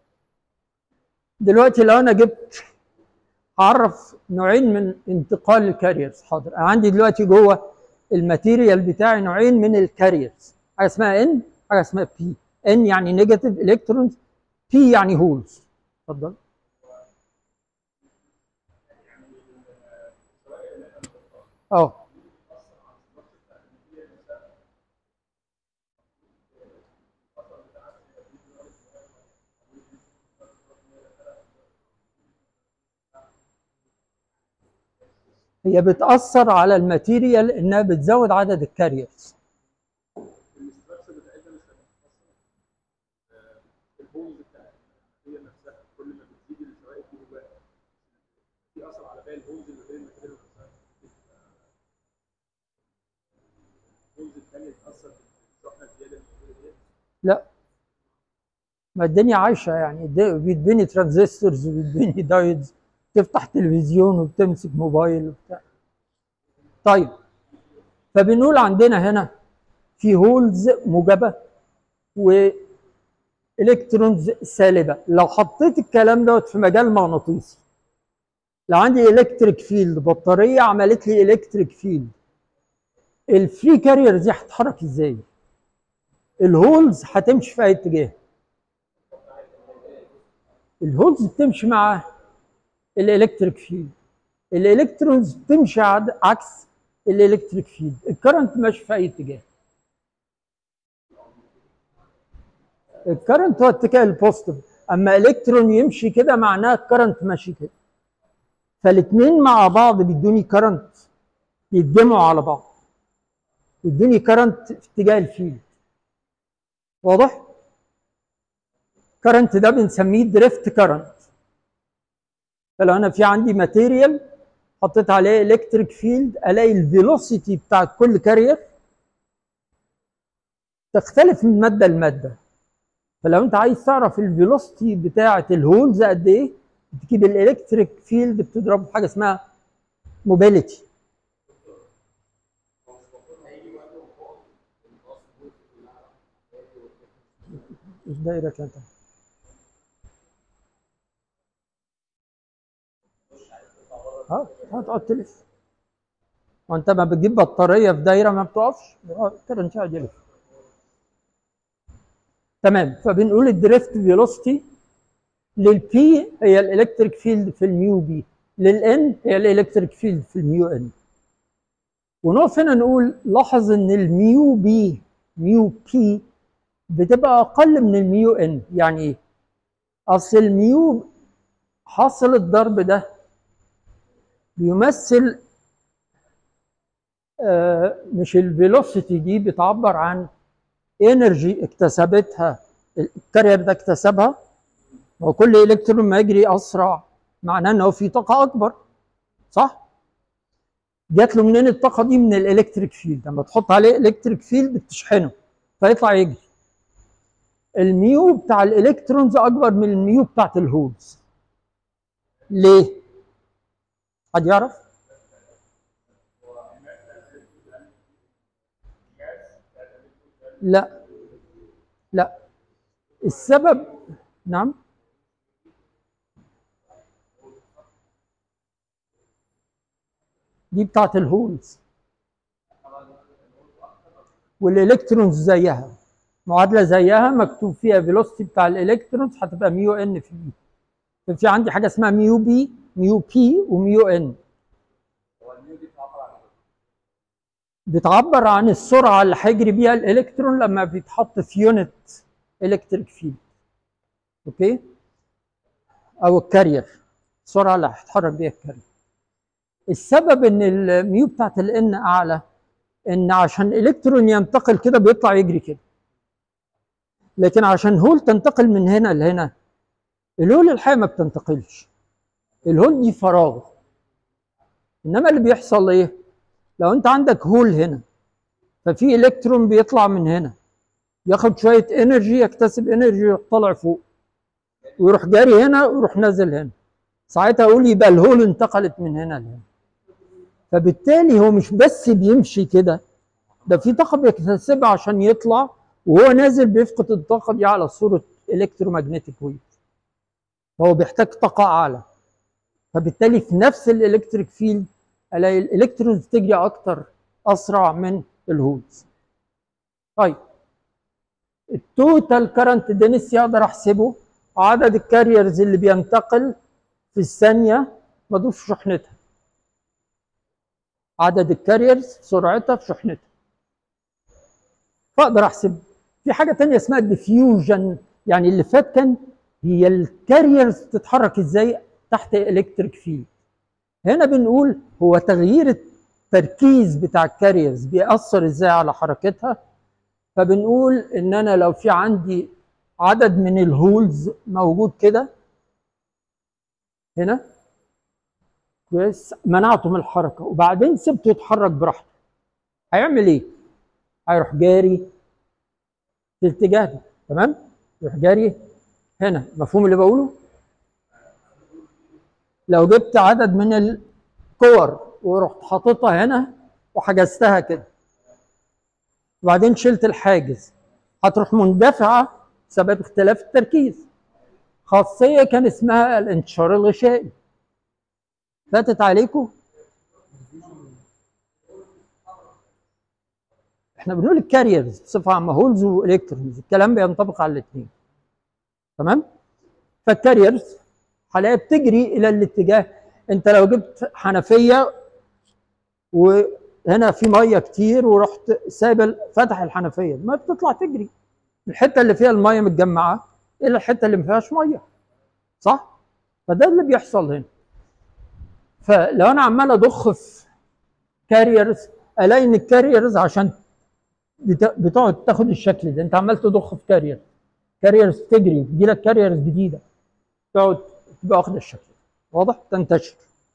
S1: دلوقتي لو انا جبت هعرف نوعين من انتقال الكاريرز حاضر انا عندي دلوقتي جوه الماتيريال بتاعي نوعين من الكاريرز حاجه اسمها ان حاجه اسمها بي ان يعني نيجاتيف الكترونز بي يعني هولز اتفضل اه هي بتأثر على الماتيريال انها بتزود عدد الكاريرز
S3: الاستراكشر بتاعتها مش هتتأثر البوند بتاع هي نفسها كل ما بتزيد الشوائب دي جواها في اثر على باقي البوندز اللي غير الماتيريال نفسها البوندز الثانيه تتاثر بالشحنه الزياده اللي موجوده ديت
S1: لا ما الدنيا عايشه يعني الد- بيتبني ترانزستورز وبيتبني دايودز تفتح تلفزيون وبتمسك موبايل وبتاع طيب فبنقول عندنا هنا في هولز موجبه والكترونز سالبه لو حطيت الكلام دوت في مجال مغناطيسي لو عندي الكتريك فيلد بطاريه عملت لي الكتريك فيلد الفري كارير دي هتتحرك ازاي؟ الهولز هتمشي في اي اتجاه الهولز بتمشي مع الالكتريك فيلد الالكترونز بتمشي عد- عكس الالكتريك فيلد الكرنت ماشي في اي اتجاه الكرنت هو اتجاه البوزيتيف اما الكترون يمشي كده معناه الكرنت ماشي كده فالاثنين مع بعض بيدوني كرنت يتجمعوا على بعض يدوني كرنت في اتجاه الفيلد واضح؟ كرنت ده بنسميه دريفت كرنت فلو انا في عندي ماتيريال حطيت عليه الكتريك فيلد الاقي الفيلوسيتي بتاعت كل كارير تختلف من ماده لماده فلو انت عايز تعرف الفيلوسيتي بتاعت الهولز قد ايه بتجيب الالكتريك فيلد بتضربه في حاجه اسمها موبيليتي مش دايره كده اه هتقعد تلف وانت ما بتجيب بطاريه في دايره ما بتقفش الكرنت يقعد يلف تمام فبنقول الدريفت فيلوسيتي للبي هي الالكتريك فيلد في الميو بي للان هي الالكتريك فيلد في الميو ان ونقف هنا نقول لاحظ ان الميو بي ميو بي بتبقى اقل من الميو ان يعني ايه اصل الميو حاصل الضرب ده بيمثل آه مش الفيلوسيتي دي بتعبر عن انرجي اكتسبتها الكارير ده اكتسبها هو كل الكترون ما يجري اسرع معناه ان هو في طاقه اكبر صح جات له منين الطاقه دي من الالكتريك فيلد لما تحط عليه الكتريك فيلد بتشحنه فيطلع يجري الميو بتاع الالكترونز اكبر من الميو بتاعت الهولز ليه حد يعرف لا لا السبب نعم دي بتاعت الهولز والالكترونز زيها معادله زيها مكتوب فيها فيلوسيتي بتاع الالكترونز هتبقى ميو ان في بي ففي عندي حاجه اسمها ميو بي ميو بي وميو ان
S2: هو الميو دي بتعبر عن ايه؟
S1: بتعبر عن السرعه اللي هيجري بيها الالكترون لما بيتحط في يونت الكتريك فيلد اوكي او الكارير السرعه اللي هيتحرك بيها الكارير السبب ان الميو بتاعت الان اعلى ان عشان الكترون ينتقل كده بيطلع يجري كده لكن عشان هول تنتقل من هنا لهنا الهول الحقيقه ما بتنتقلش الهول دي فراغ انما اللي بيحصل ايه لو انت عندك هول هنا ففي الكترون بيطلع من هنا ياخد شويه انرجي يكتسب انرجي يروح طالع فوق ويروح جاري هنا ويروح نازل هنا ساعتها اقول يبقى الهول انتقلت من هنا لهنا فبالتالي هو مش بس بيمشي كده ده في طاقه بيكتسبها عشان يطلع وهو نازل بيفقد الطاقه دي على صوره الكترومagnetic ويف فهو بيحتاج طاقه اعلى فبالتالي في نفس الالكتريك فيلد الاقي الالكترونز تجري اكتر اسرع من الهولز طيب التوتال كرنت دينسي اقدر احسبه عدد الكاريرز اللي بينتقل في الثانيه مضروب في شحنتها عدد الكاريرز سرعتها في شحنتها فاقدر احسب في حاجه تانية اسمها الديفيوجن يعني اللي فات كان هي الكاريرز بتتحرك ازاي تحت الكتريك فيلد هنا بنقول هو تغيير التركيز بتاع الكاريرز بيأثر ازاي على حركتها فبنقول ان انا لو في عندي عدد من الهولز موجود كده هنا كويس منعته من الحركه وبعدين سبته يتحرك براحته هيعمل ايه؟ هيروح جاري في الاتجاه ده تمام؟ يروح جاري هنا مفهوم اللي بقوله؟ لو جبت عدد من الكور ورحت حاططها هنا وحجزتها كده وبعدين شلت الحاجز هتروح مندفعه بسبب اختلاف التركيز خاصيه كان اسمها الانتشار الغشائي فاتت عليكم احنا بنقول الكاريرز بصفه عامه هولز والكترونز الكلام بينطبق على الاثنين تمام فالكاريرز هلاقيها بتجري الى الاتجاه انت لو جبت حنفيه وهنا في ميه كتير ورحت سايب فتح الحنفيه ما بتطلع تجري الحته اللي فيها الميه متجمعه الى الحته اللي ما فيهاش ميه صح فده اللي بيحصل هنا فلو انا عمال اضخ في كاريرز الاقي ان الكاريرز عشان بت- بتقعد تاخد الشكل ده انت عمال تضخ في كارير كاريرز تجري تجي لك كاريرز جديده تقعد تبقى واخد الشكل ده. واضح تنتشر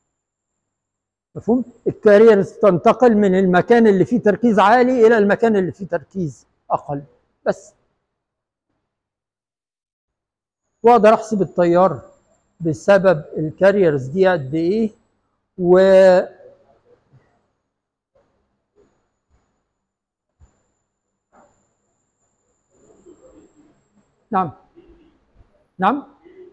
S1: مفهوم الكاريرز تنتقل من المكان اللي فيه تركيز عالي الى المكان اللي فيه تركيز اقل بس واقدر احسب التيار بسبب الكاريرز دي قد ايه و نعم نعم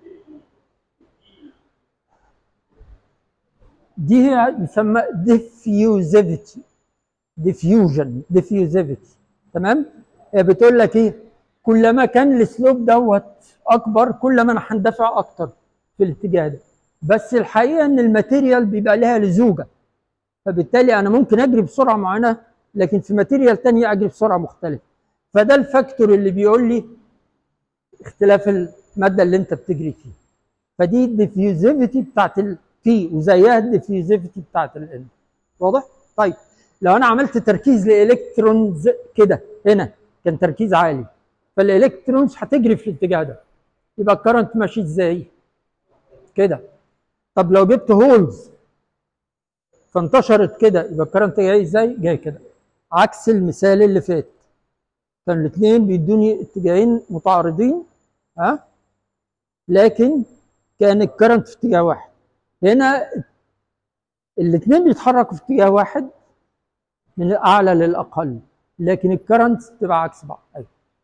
S1: دي هي يسمى diffusivity diffusion diffusivity تمام هي بتقول لك ايه كلما كان السلوب دوت اكبر كلما انا هندفع اكتر في الاتجاه ده بس الحقيقه ان الماتيريال بيبقى لها لزوجه فبالتالي انا ممكن اجري بسرعه معينه لكن في ماتيريال تانية اجري بسرعه مختلفه فده الفاكتور اللي بيقول لي اختلاف الماده اللي انت بتجري فيه فدي الديفيوزيفيتي بتاعت البي وزيها الديفيوزيفيتي بتاعت الان واضح؟ طيب لو انا عملت تركيز لالكترونز كده هنا كان تركيز عالي فالالكترونز هتجري في الاتجاه ده يبقى الكرنت ماشي ازاي؟ كده طب لو جبت هولز فانتشرت كده يبقى الكرنت جاي ازاي؟ جاي كده عكس المثال اللي فات كان الاثنين بيدوني اتجاهين متعارضين ها لكن كان الكرنت في اتجاه واحد هنا الاثنين بيتحركوا في اتجاه واحد من الاعلى للاقل لكن الكرنت تبقى عكس بعض أيوة.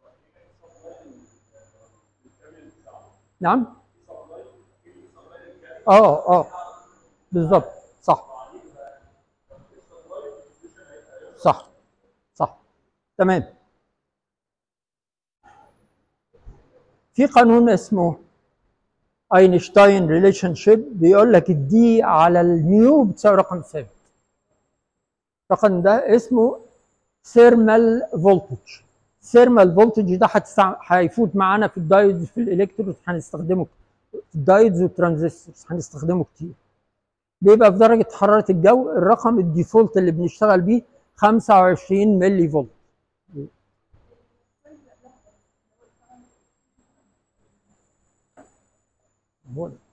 S1: نعم اه اه بالظبط صح صح صح تمام في قانون اسمه اينشتاين ريليشن شيب بيقول لك الدي على الميو بتساوي رقم ثابت الرقم ده اسمه ثيرمال فولتج ثيرمال فولتج ده هتستع- هيفوت معانا في الدايودز في الالكترود هنستخدمه في الدايودز والترانزستورز هنستخدمه كتير بيبقى في درجة حرارة الجو الرقم الديفولت اللي بنشتغل بيه 25 ملي فولت هو ده.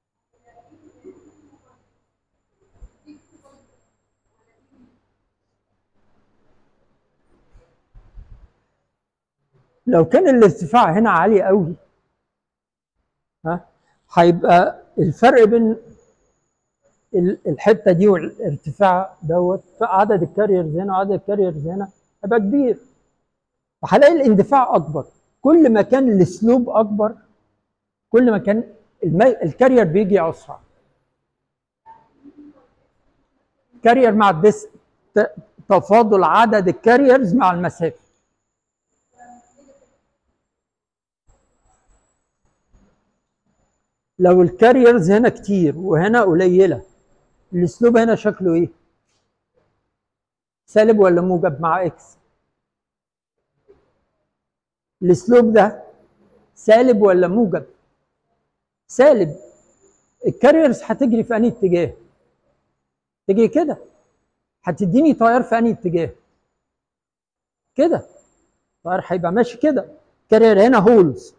S1: لو كان الارتفاع هنا عالي قوي ها هيبقى الفرق بين ال- الحته دي والارتفاع دوت في عدد الكاريرز هنا وعدد الكاريرز هنا هيبقى كبير فهلاقي الاندفاع اكبر كل ما كان السلوب اكبر كل ما كان المي... الكارير بيجي اسرع كارير مع الدس ت- تفاضل عدد الكاريرز مع المسافه لو الكاريرز هنا كتير وهنا قليله الاسلوب هنا شكله ايه سالب ولا موجب مع اكس الاسلوب ده سالب ولا موجب سالب الكاريرز هتجري في انهي اتجاه تجري كده هتديني تيار في انهي اتجاه كده التيار هيبقى ماشي كده كارير هنا هولز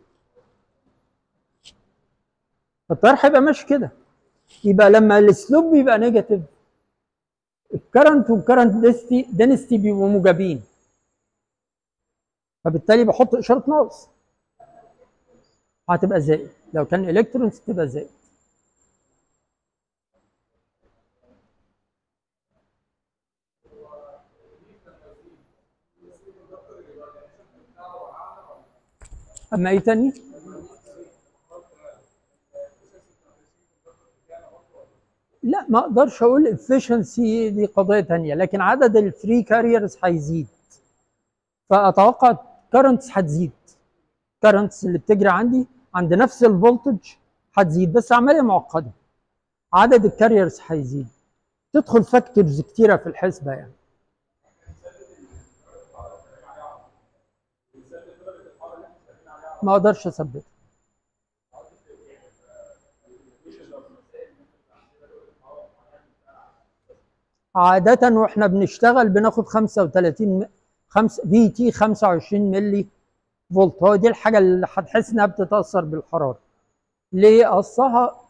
S1: التيار هيبقى ماشي كده يبقى لما السلوب بيبقى نيجاتيف الكرنت والكرنت دنستي بيبقوا موجبين فبالتالي بحط اشاره ناقص هتبقى زائد لو كان الكترونز تبقى زائد اما ايه تاني لا ما اقدرش اقول efficiency دي قضيه تانية لكن عدد الفري كاريرز هيزيد فاتوقع كرنتس هتزيد كرنتس اللي بتجري عندي عند نفس الفولتج هتزيد بس عمليه معقده عدد الكاريرز هيزيد تدخل فاكتورز كتيره في الحسبه يعني ما اقدرش اثبتها عادة واحنا بنشتغل بناخد 35 5 بي تي 25 ملي فولت هو دي الحاجة اللي هتحس انها بتتأثر بالحرارة. ليه؟ أصلها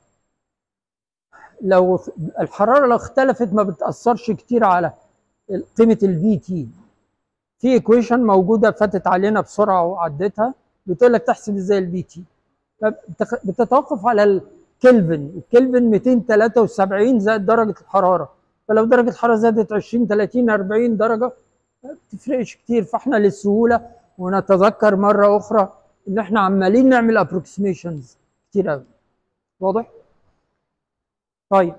S1: لو الحرارة لو اختلفت ما بتأثرش كتير على قيمة الفي تي. في ايكويشن موجودة فاتت علينا بسرعة وعديتها بتقول لك تحسب ازاي الفي تي. بتتوقف على الكلفن، الكلفن 273 زائد درجة الحرارة. فلو درجه الحراره زادت 20 30 40 درجه ما بتفرقش كتير فاحنا للسهوله ونتذكر مره اخرى ان احنا عمالين نعمل ابروكسيميشنز كتير قوي واضح طيب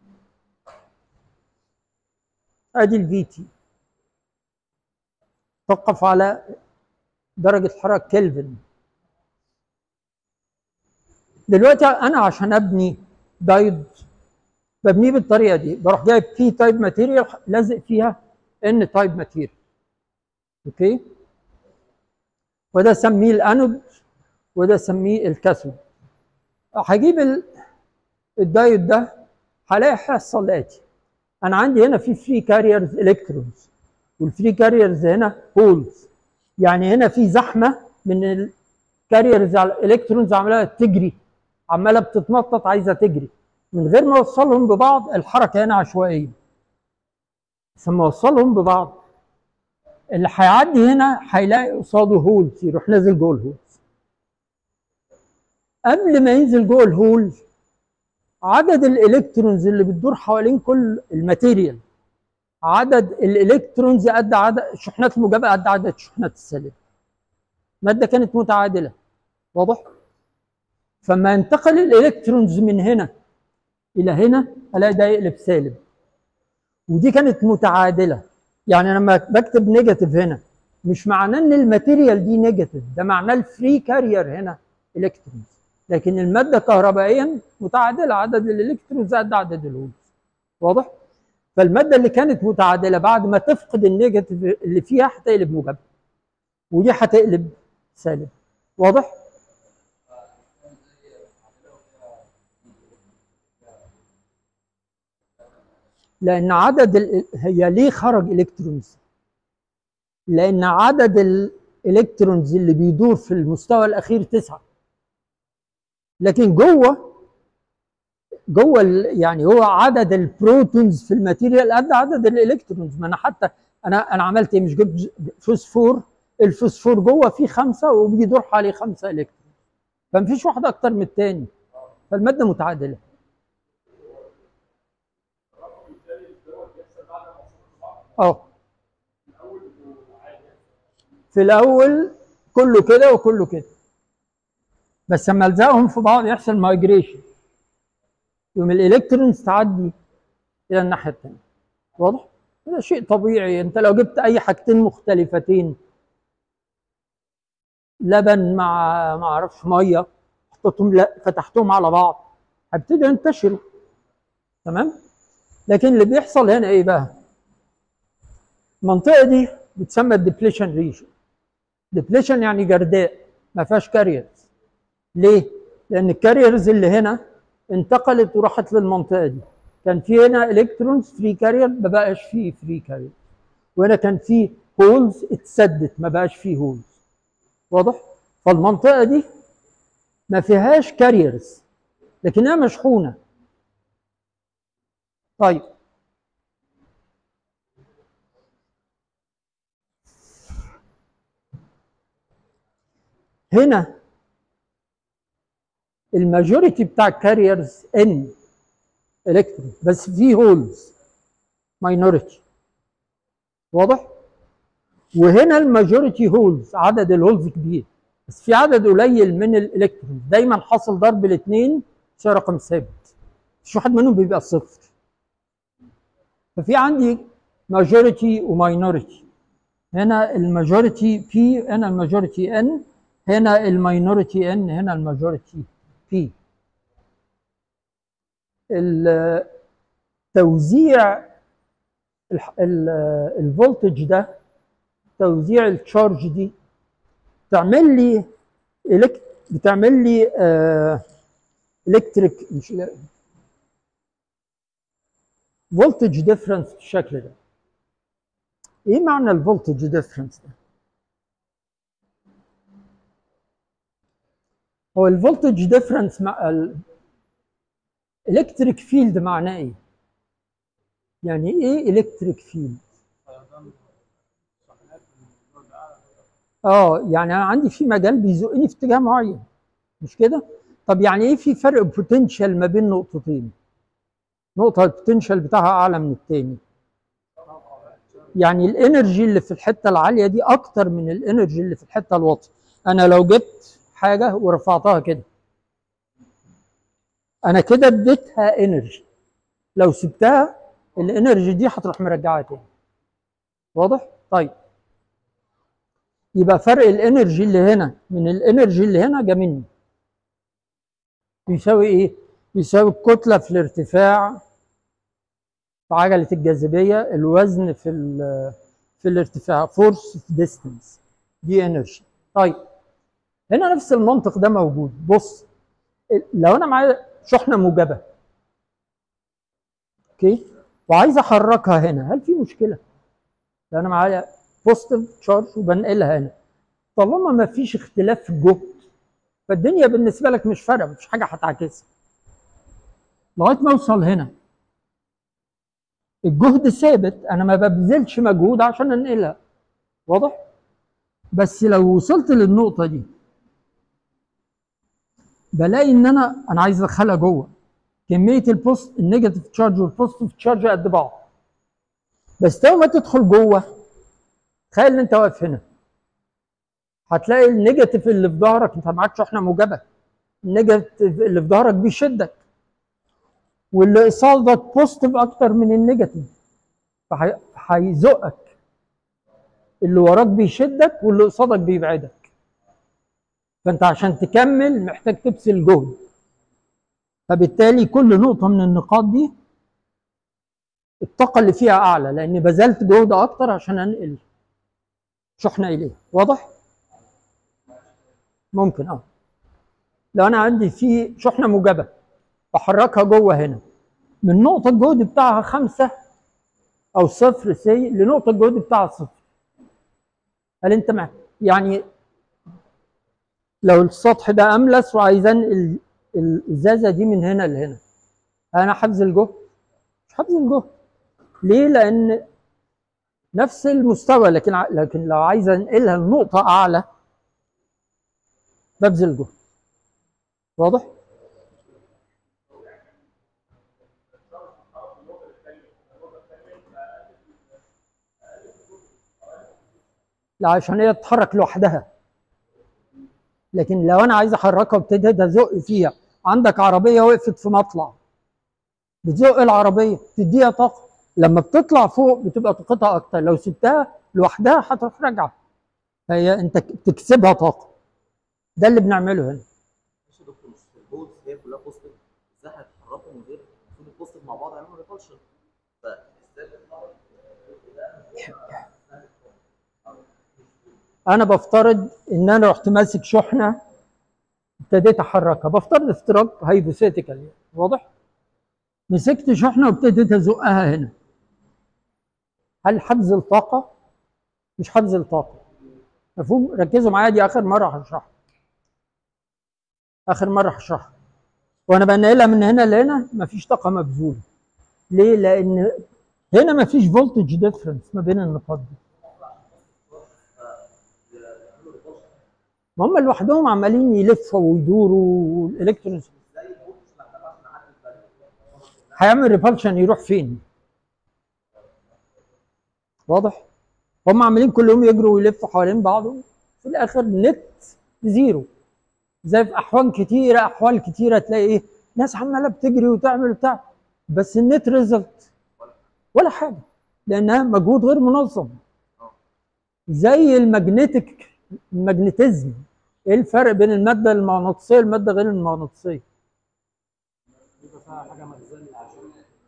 S1: ادي الفي تي توقف على درجه الحراره كلفن دلوقتي انا عشان ابني دايود ببنيه بالطريقه دي بروح جايب بي تايب ماتيريال لازق فيها ان تايب ماتيريال اوكي وده اسميه الانود وده اسميه الكاثود هجيب ال- الدايود ده هلاقي هيحصل الاتي انا عندي هنا في فري كاريرز الكترونز والفري كاريرز هنا هولز يعني هنا في زحمه من الكاريرز على الالكترونز عماله تجري عماله بتتنطط عايزه تجري من غير ما اوصلهم ببعض الحركه هنا عشوائيه بس لما اوصلهم ببعض اللي هيعدي هنا هيلاقي قصاده هولز يروح نازل جوه الهولز قبل ما ينزل جوه الهول عدد الالكترونز اللي بتدور حوالين كل الماتيريال عدد الالكترونز قد عدد الشحنات الموجبه قد عدد الشحنات السالبه الماده كانت متعادله واضح فما ينتقل الالكترونز من هنا الى هنا الاقي ده يقلب سالب ودي كانت متعادله يعني لما بكتب نيجاتيف هنا مش معناه ان الماتيريال دي نيجاتيف ده معناه الفري كارير هنا الكترونز لكن الماده كهربائيا متعادله عدد الالكترونز قد عدد الهولز واضح فالماده اللي كانت متعادله بعد ما تفقد النيجاتيف اللي فيها هتقلب موجب ودي هتقلب سالب واضح لان عدد ال... هي ليه خرج الكترونز لان عدد الالكترونز اللي بيدور في المستوى الاخير تسعه لكن جوه جوه ال... يعني هو عدد البروتونز في الماتيريال قد عدد الالكترونز ما انا حتى انا انا عملت ايه مش جبت فوسفور الفوسفور جوه فيه خمسه وبيدور حوالي خمسه الكترون فمفيش واحد اكتر من الثاني فالماده متعادله اه في الاول كله كده وكله كده بس لما الزقهم في بعض يحصل مايجريشن يوم الالكترونز تعدي الى الناحيه الثانيه واضح ده شيء طبيعي انت لو جبت اي حاجتين مختلفتين لبن مع ما اعرفش ميه حطيتهم لا فتحتهم على بعض هيبتدوا ينتشروا تمام لكن اللي بيحصل هنا ايه بقى المنطقه دي بتسمى الديبليشن ريجن ديبليشن يعني جرداء ما فيهاش كاريرز ليه لان الكاريرز اللي هنا انتقلت وراحت للمنطقه دي كان في هنا الكترونز فري كارير ما بقاش فيه فري كارير وهنا كان في هولز اتسدت ما بقاش فيه هولز واضح فالمنطقه دي ما فيهاش كاريرز لكنها مشحونه طيب هنا الماجوريتي بتاع الكاريرز ان الكترون بس في هولز ماينوريتي واضح وهنا الماجوريتي هولز عدد الهولز كبير بس في عدد قليل من الالكترون دايما حاصل ضرب الاثنين في رقم ثابت مش واحد منهم بيبقى صفر ففي عندي ماجوريتي وماينوريتي هنا الماجوريتي بي هنا الماجوريتي ان هنا الماينوريتي ان هنا الماجوريتي بي توزيع الفولتج ده توزيع التشارج دي تعمل لي إلك... بتعمل لي الكتريك مش فولتج ديفرنس بالشكل ده ايه معنى الفولتج ديفرنس ده هو الفولتج ديفرنس مع الالكتريك فيلد معناه ايه يعني ايه الكتريك فيلد اه يعني انا عندي في مجال بيزقني في اتجاه معين مش كده طب يعني ايه في فرق بوتنشال ما بين نقطتين نقطه البوتنشال بتاعها اعلى من الثاني يعني الانرجي اللي في الحته العاليه دي اكتر من الانرجي اللي في الحته الواطيه انا لو جبت حاجه ورفعتها كده انا كده اديتها انرجي لو سبتها الانرجي دي هتروح مرجعها تاني واضح طيب يبقى فرق الانرجي اللي هنا من الانرجي اللي هنا جا مني بيساوي ايه بيساوي الكتله في الارتفاع في عجله الجاذبيه الوزن في ال- في الارتفاع فورس في ديستنس دي انرجي طيب هنا نفس المنطق ده موجود بص لو انا معايا شحنه موجبه اوكي وعايز احركها هنا هل في مشكله لو انا معايا بوزيتيف تشارج وبنقلها هنا طالما ما فيش اختلاف في الجهد فالدنيا بالنسبه لك مش فارقه مفيش حاجه هتعكسها لغايه ما اوصل هنا الجهد ثابت انا ما ببذلش مجهود عشان انقلها واضح بس لو وصلت للنقطه دي بلاقي ان انا انا عايز ادخلها جوه كميه البوست النيجاتيف تشارج والبوزيتيف تشارج قد بعض بس اول ما تدخل جوه تخيل ان انت واقف هنا هتلاقي النيجاتيف اللي في ظهرك انت معاك شحنه موجبه النيجاتيف اللي في ظهرك بيشدك واللي قصادك بوزيتيف اكتر من النيجاتيف فهيزقك اللي وراك بيشدك واللي قصادك بيبعدك فانت عشان تكمل محتاج تبذل جهد فبالتالي كل نقطه من النقاط دي الطاقه اللي فيها اعلى لاني بذلت جهد اكتر عشان انقل شحنه اليها واضح ممكن اه لو انا عندي في شحنه موجبه بحركها جوه هنا من نقطه الجهد بتاعها خمسة او صفر سي لنقطه الجهد بتاعها صفر هل انت مع يعني لو السطح ده املس وعايز انقل الازازه دي من هنا لهنا انا هبذل جهد مش هبذل جهد ليه لان نفس المستوى لكن ع- لكن لو عايز انقلها لنقطه اعلى ببذل جهد واضح لا عشان هي تتحرك لوحدها لكن لو انا عايز احركها وابتديت ازق فيها عندك عربيه وقفت في مطلع بتزق العربيه تديها طاقه لما بتطلع فوق بتبقى طاقتها اكتر لو سبتها لوحدها هتروح راجعه فهي انت بتكسبها طاقه ده اللي بنعمله هنا
S2: ماشي يا دكتور مش الجهد هي كلها بوزيتيف ازاي هيتحركوا من غير المفروض البوزيتيف مع بعض يعملوا ريبلشن فازاي
S1: انا بفترض ان انا رحت ماسك شحنه ابتديت احركها بفترض افتراض هايبوثيتيكال يعني واضح مسكت شحنه وابتديت ازقها هنا هل هبذل طاقه مش هبذل طاقه مفهوم ركزوا معايا دي اخر مره هشرحها اخر مره هشرحها وانا بنقلها من هنا لهنا مفيش طاقه مبذوله ليه لان هنا مفيش فولتج ديفرنس ما بين النقاط دي ما هم لوحدهم عمالين يلفوا ويدوروا والالكترونز هيعمل ريبالشن يروح فين؟ واضح؟ هم عمالين كلهم يجروا ويلفوا حوالين بعض في الاخر نت زيرو زي في احوال كتيره احوال كتيره تلاقي ايه ناس عماله بتجري وتعمل بتاع بس النت ريزلت ولا حاجه لانها مجهود غير منظم زي المagnetic الماجنتيزم ايه الفرق بين الماده المغناطيسيه والماده غير المغناطيسيه
S3: بيبقى فيها حاجه مخزن عشان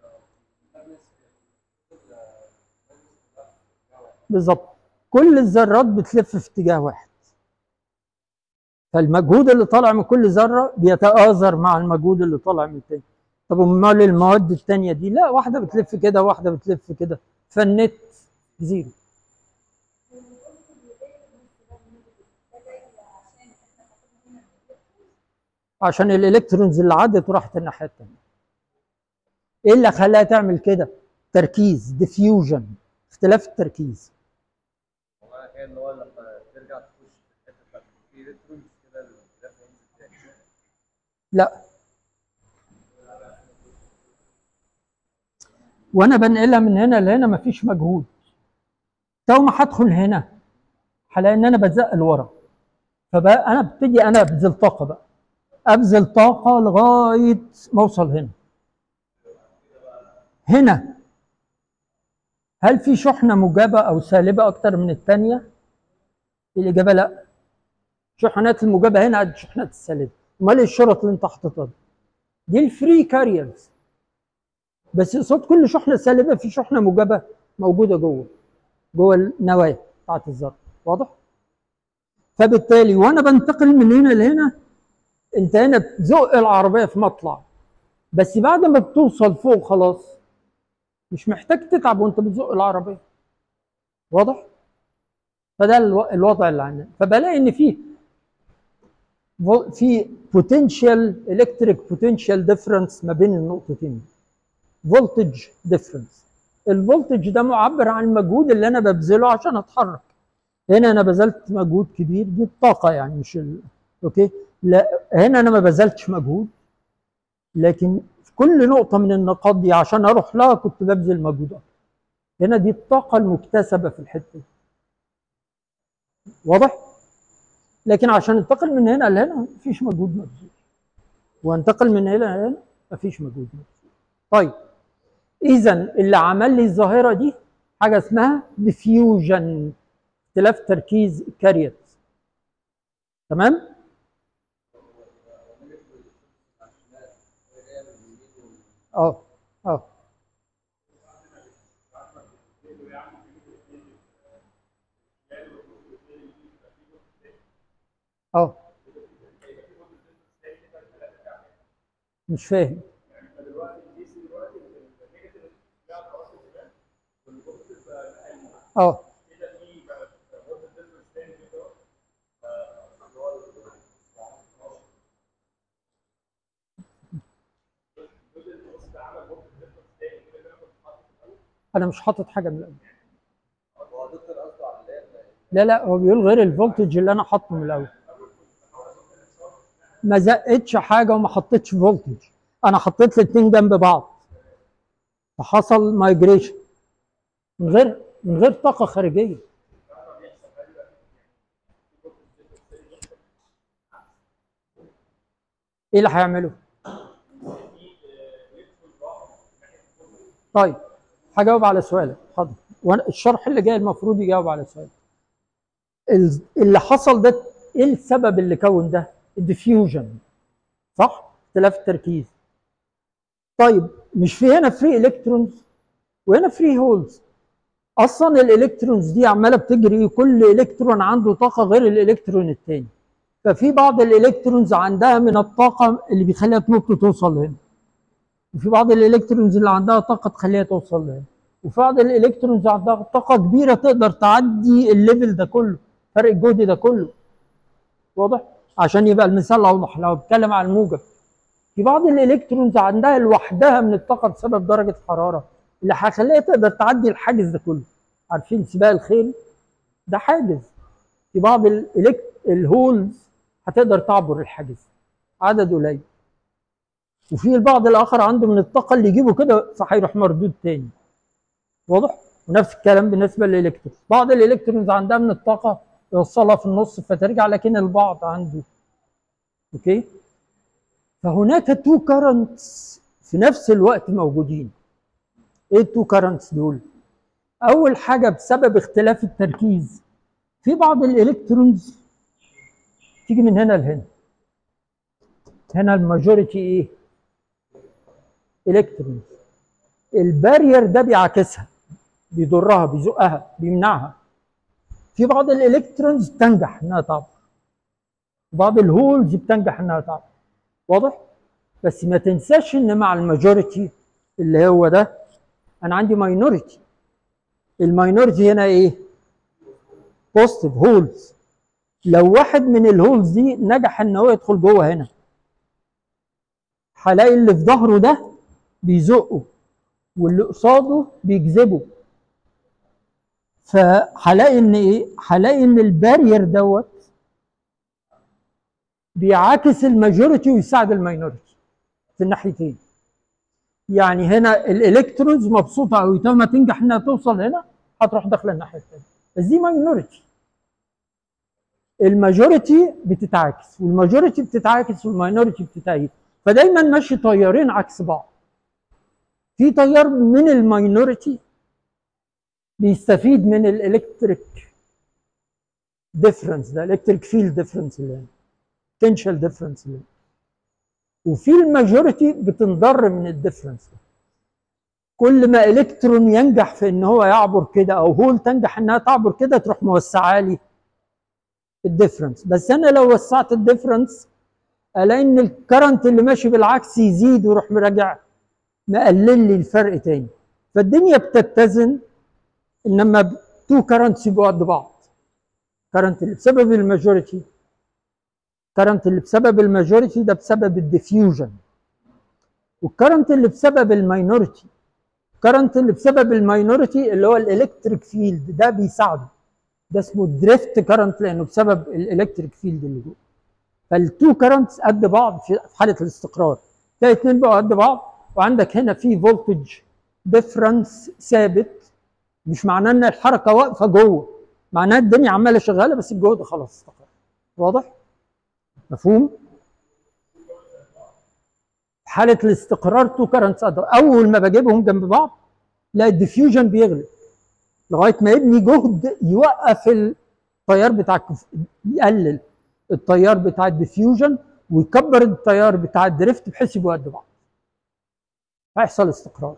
S1: بالظبط كل الذرات بتلف في اتجاه واحد فالمجهود اللي طالع من كل ذره بيتآزر مع المجهود اللي طالع من التاني طب امال المواد التانية دي لا واحده بتلف كده واحده بتلف كده فالنت زيرو عشان الالكترونز اللي عدت وراحت الناحيه التانيه ايه اللي خلاها تعمل كده تركيز ديفيوجن اختلاف التركيز
S4: هو كان اللي هو لما ترجع تخش في الحته بتاعت في الكترونز كده الاختلاف هينزل تاني
S1: لا وانا بنقلها من هنا لهنا مفيش مجهود تو ما هدخل هنا هلاقي ان انا بزق لورا فبقى انا ابتدي انا ابذل طاقه بقى ابذل طاقه لغايه ما اوصل هنا هنا هل في شحنه موجبه او سالبه اكتر من الثانيه الاجابه لا شحنات الموجبه هنا قد شحنات السالبه امال إيه الشرط اللي انت حاططها دي دي الفري كاريرز بس قصاد كل شحنه سالبه في شحنه موجبه موجوده جوه جوه النواه بتاعت الذره واضح؟ فبالتالي وانا بنتقل من هنا لهنا انت هنا بتزق العربيه في مطلع بس بعد ما بتوصل فوق خلاص مش محتاج تتعب وانت بتزق العربيه واضح؟ فده الو- الوضع اللي عندنا فبلاقي ان في في بوتنشال الكتريك بوتنشال ديفرنس ما بين النقطتين فولتج ديفرنس الفولتج ده معبر عن المجهود اللي انا ببذله عشان اتحرك هنا انا بذلت مجهود كبير دي الطاقه يعني مش ال... اوكي لا هنا انا ما بذلتش مجهود لكن في كل نقطه من النقاط دي عشان اروح لها كنت ببذل مجهود أكتر. هنا دي الطاقه المكتسبه في الحته دي واضح لكن عشان انتقل من هنا لهنا مفيش مجهود مبذول وانتقل من هنا لهنا مفيش مجهود مبذول طيب اذا اللي عمل لي الظاهره دي حاجه اسمها ديفيوجن اختلاف تركيز الكاريت تمام اه اه اه مش فاهم اه انا مش حاطط حاجه من الاول
S4: هو دكتور قصده على اللي هي
S1: لا لا هو بيقول غير الفولتج اللي انا حاطه من الاول ما زقتش حاجه وما حطيتش فولتج انا حطيت الاثنين جنب بعض فحصل مايجريشن من غير من غير طاقه خارجيه ايه اللي هيعمله؟ طيب هجاوب على سؤالك حاضر وانا الشرح اللي جاي المفروض يجاوب على سؤالك ال- اللي حصل ده ايه السبب اللي كون ده؟ الديفيوجن صح؟ اختلاف التركيز طيب مش في هنا فري الكترونز وهنا فري هولز اصلا الالكترونز دي عماله بتجري كل الكترون عنده طاقه غير الالكترون الثاني ففي بعض الالكترونز عندها من الطاقه اللي بيخليها تنط توصل هنا وفي بعض الالكترونز اللي عندها طاقه تخليها توصل لهنا وفي بعض الالكترونز عندها طاقه كبيره تقدر تعدي الليفل ده كله فرق الجهد ده كله واضح عشان يبقى المثال اوضح لو بتكلم عن الموجب في بعض الالكترونز عندها لوحدها من الطاقه بسبب درجه الحراره اللي هيخليها تقدر تعدي الحاجز ده كله عارفين سباق الخيل ده حاجز في بعض الإلكت... الهولز هتقدر تعبر الحاجز عدد قليل وفي البعض الاخر عنده من الطاقه اللي يجيبه كده فهيروح مردود تاني واضح ونفس الكلام بالنسبه للالكترونز بعض الالكترونز عندها من الطاقه يوصلها في النص فترجع لكن البعض عنده اوكي فهناك تو كارنتس في نفس الوقت موجودين ايه التو كارنتس دول اول حاجه بسبب اختلاف التركيز في بعض الالكترونز تيجي من هنا لهنا هنا الماجوريتي ايه الكترونز البارير ده بيعكسها بيضرها بيزقها بيمنعها في بعض الالكترونز بتنجح انها تعبر وبعض الهولز بتنجح انها تعبر واضح بس ما تنساش ان مع الماجوريتي اللي هو ده انا عندي ماينوريتي الماينوريتي هنا ايه بوزيتيف هولز لو واحد من الهولز دي نجح ان هو يدخل جوه هنا هلاقي اللي في ظهره ده بيزقه واللي قصاده بيجذبه فهلاقي ان ايه هلاقي ان البارير دوت بيعاكس الماجوريتي ويساعد الماينوريتي في الناحيتين يعني هنا الالكترونز مبسوطه قوي طول ما تنجح انها توصل هنا هتروح داخله الناحيه الثانيه بس دي ماينوريتي الماجوريتي بتتعاكس والماجوريتي بتتعاكس والماينوريتي بتتعاكس فدايما ماشي تيارين عكس بعض في تيار من الماينوريتي بيستفيد من الالكتريك ديفرنس ده الكتريك فيلد ديفرنس اللي هنا بوتنشال ديفرنس اللي هنا وفي الماجوريتي بتنضر من الديفرنس ده كل ما الكترون ينجح في ان هو يعبر كده او هول تنجح انها تعبر كده تروح موسعه لي الديفرنس بس انا لو وسعت الديفرنس الاقي ان الكرنت اللي ماشي بالعكس يزيد ويروح راجع مقلل لي الفرق تاني فالدنيا بتتزن انما تو كرنتس يبقوا قد بعض كرنت اللي بسبب الماجوريتي كرنت اللي بسبب الماجوريتي ده بسبب الديفيوجن والكرنت اللي بسبب الماينورتي الكرنت اللي بسبب الماينورتي اللي هو الالكتريك فيلد ده بيساعده ده اسمه دريفت كرنت لانه بسبب الالكتريك فيلد اللي جوه فالتو كرنتس قد بعض في في حاله الاستقرار تلاقي اتنين بقوا قد بعض وعندك هنا في فولتج ديفرنس ثابت مش معناه ان الحركه واقفه جوه معناه الدنيا عماله شغاله بس الجهد خلاص استقر واضح مفهوم في حاله الاستقرار تو كرنتس اول ما بجيبهم جنب بعض لا الديفيوجن بيغلب لغايه ما يبني جهد يوقف التيار بتاع الكف... يقلل التيار بتاع الديفيوجن ويكبر التيار بتاع الدريفت بحيث يبقوا قد بعض هيحصل استقرار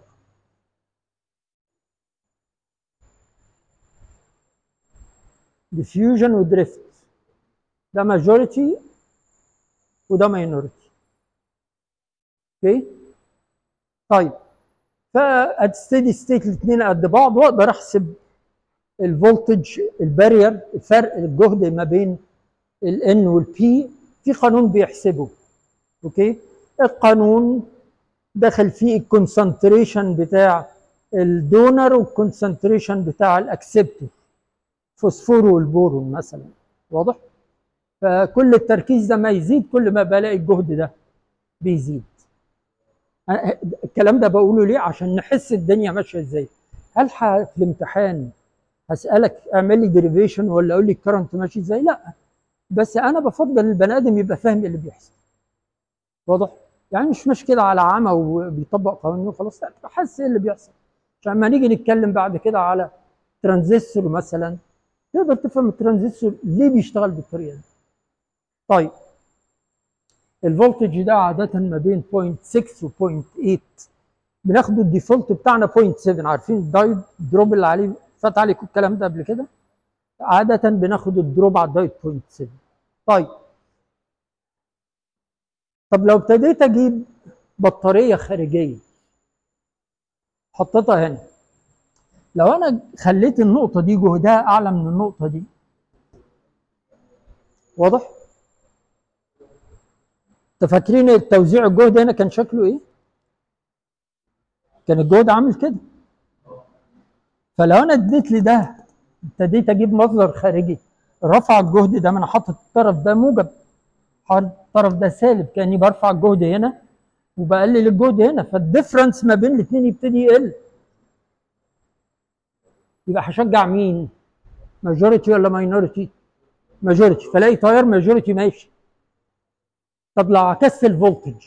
S1: ديفيوجن ودريفت ده ماجوريتي وده ماينورتي اوكي طيب فات ستيدي ستيت الاثنين قد بعض واقدر احسب الفولتج البارير الفرق الجهد ما بين الان والبي في قانون بيحسبه اوكي القانون داخل فيه الكونسنتريشن بتاع الدونر والكونسنتريشن بتاع الاكسبتور فوسفور والبورون مثلا واضح فكل التركيز ده ما يزيد كل ما بلاقي الجهد ده بيزيد أنا- الكلام ده بقوله ليه عشان نحس الدنيا ماشيه ازاي هل ح- في الامتحان هسالك اعمل لي ديريفيشن ولا اقول لي الكرنت ماشي ازاي لا بس انا بفضل البني ادم يبقى فاهم إيه اللي بيحصل واضح يعني مش ماشي كده على عمى وبيطبق قوانين وخلاص لا تبقى حاسس ايه اللي بيحصل عشان لما نيجي نتكلم بعد كده على ترانزستور مثلا تقدر تفهم الترانزستور ليه بيشتغل بالطريقه دي طيب الفولتج ده عادة ما بين 0.6 و 0.8 بناخد الديفولت بتاعنا 0.7 عارفين الدايد دروب اللي عليه فات عليكم الكلام ده قبل كده عادة بناخد الدروب على الدايد 0.7 طيب طب لو ابتديت اجيب بطارية خارجية حطيتها هنا لو انا خليت النقطة دي جهدها اعلى من النقطة دي واضح؟ انت فاكرين التوزيع الجهد هنا كان شكله ايه؟ كان الجهد عامل كده فلو انا اديت لي ده ابتديت اجيب مصدر خارجي رفع الجهد ده ما انا حاطط الطرف ده موجب حاطط الطرف ده سالب كاني برفع الجهد هنا وبقلل الجهد هنا فالديفرنس ما بين الاثنين يبتدي يقل يبقى هشجع مين؟ ماجوريتي ولا ماينوريتي؟ ماجوريتي فلاقي تيار ماجوريتي ماشي طب لو عكست الفولتج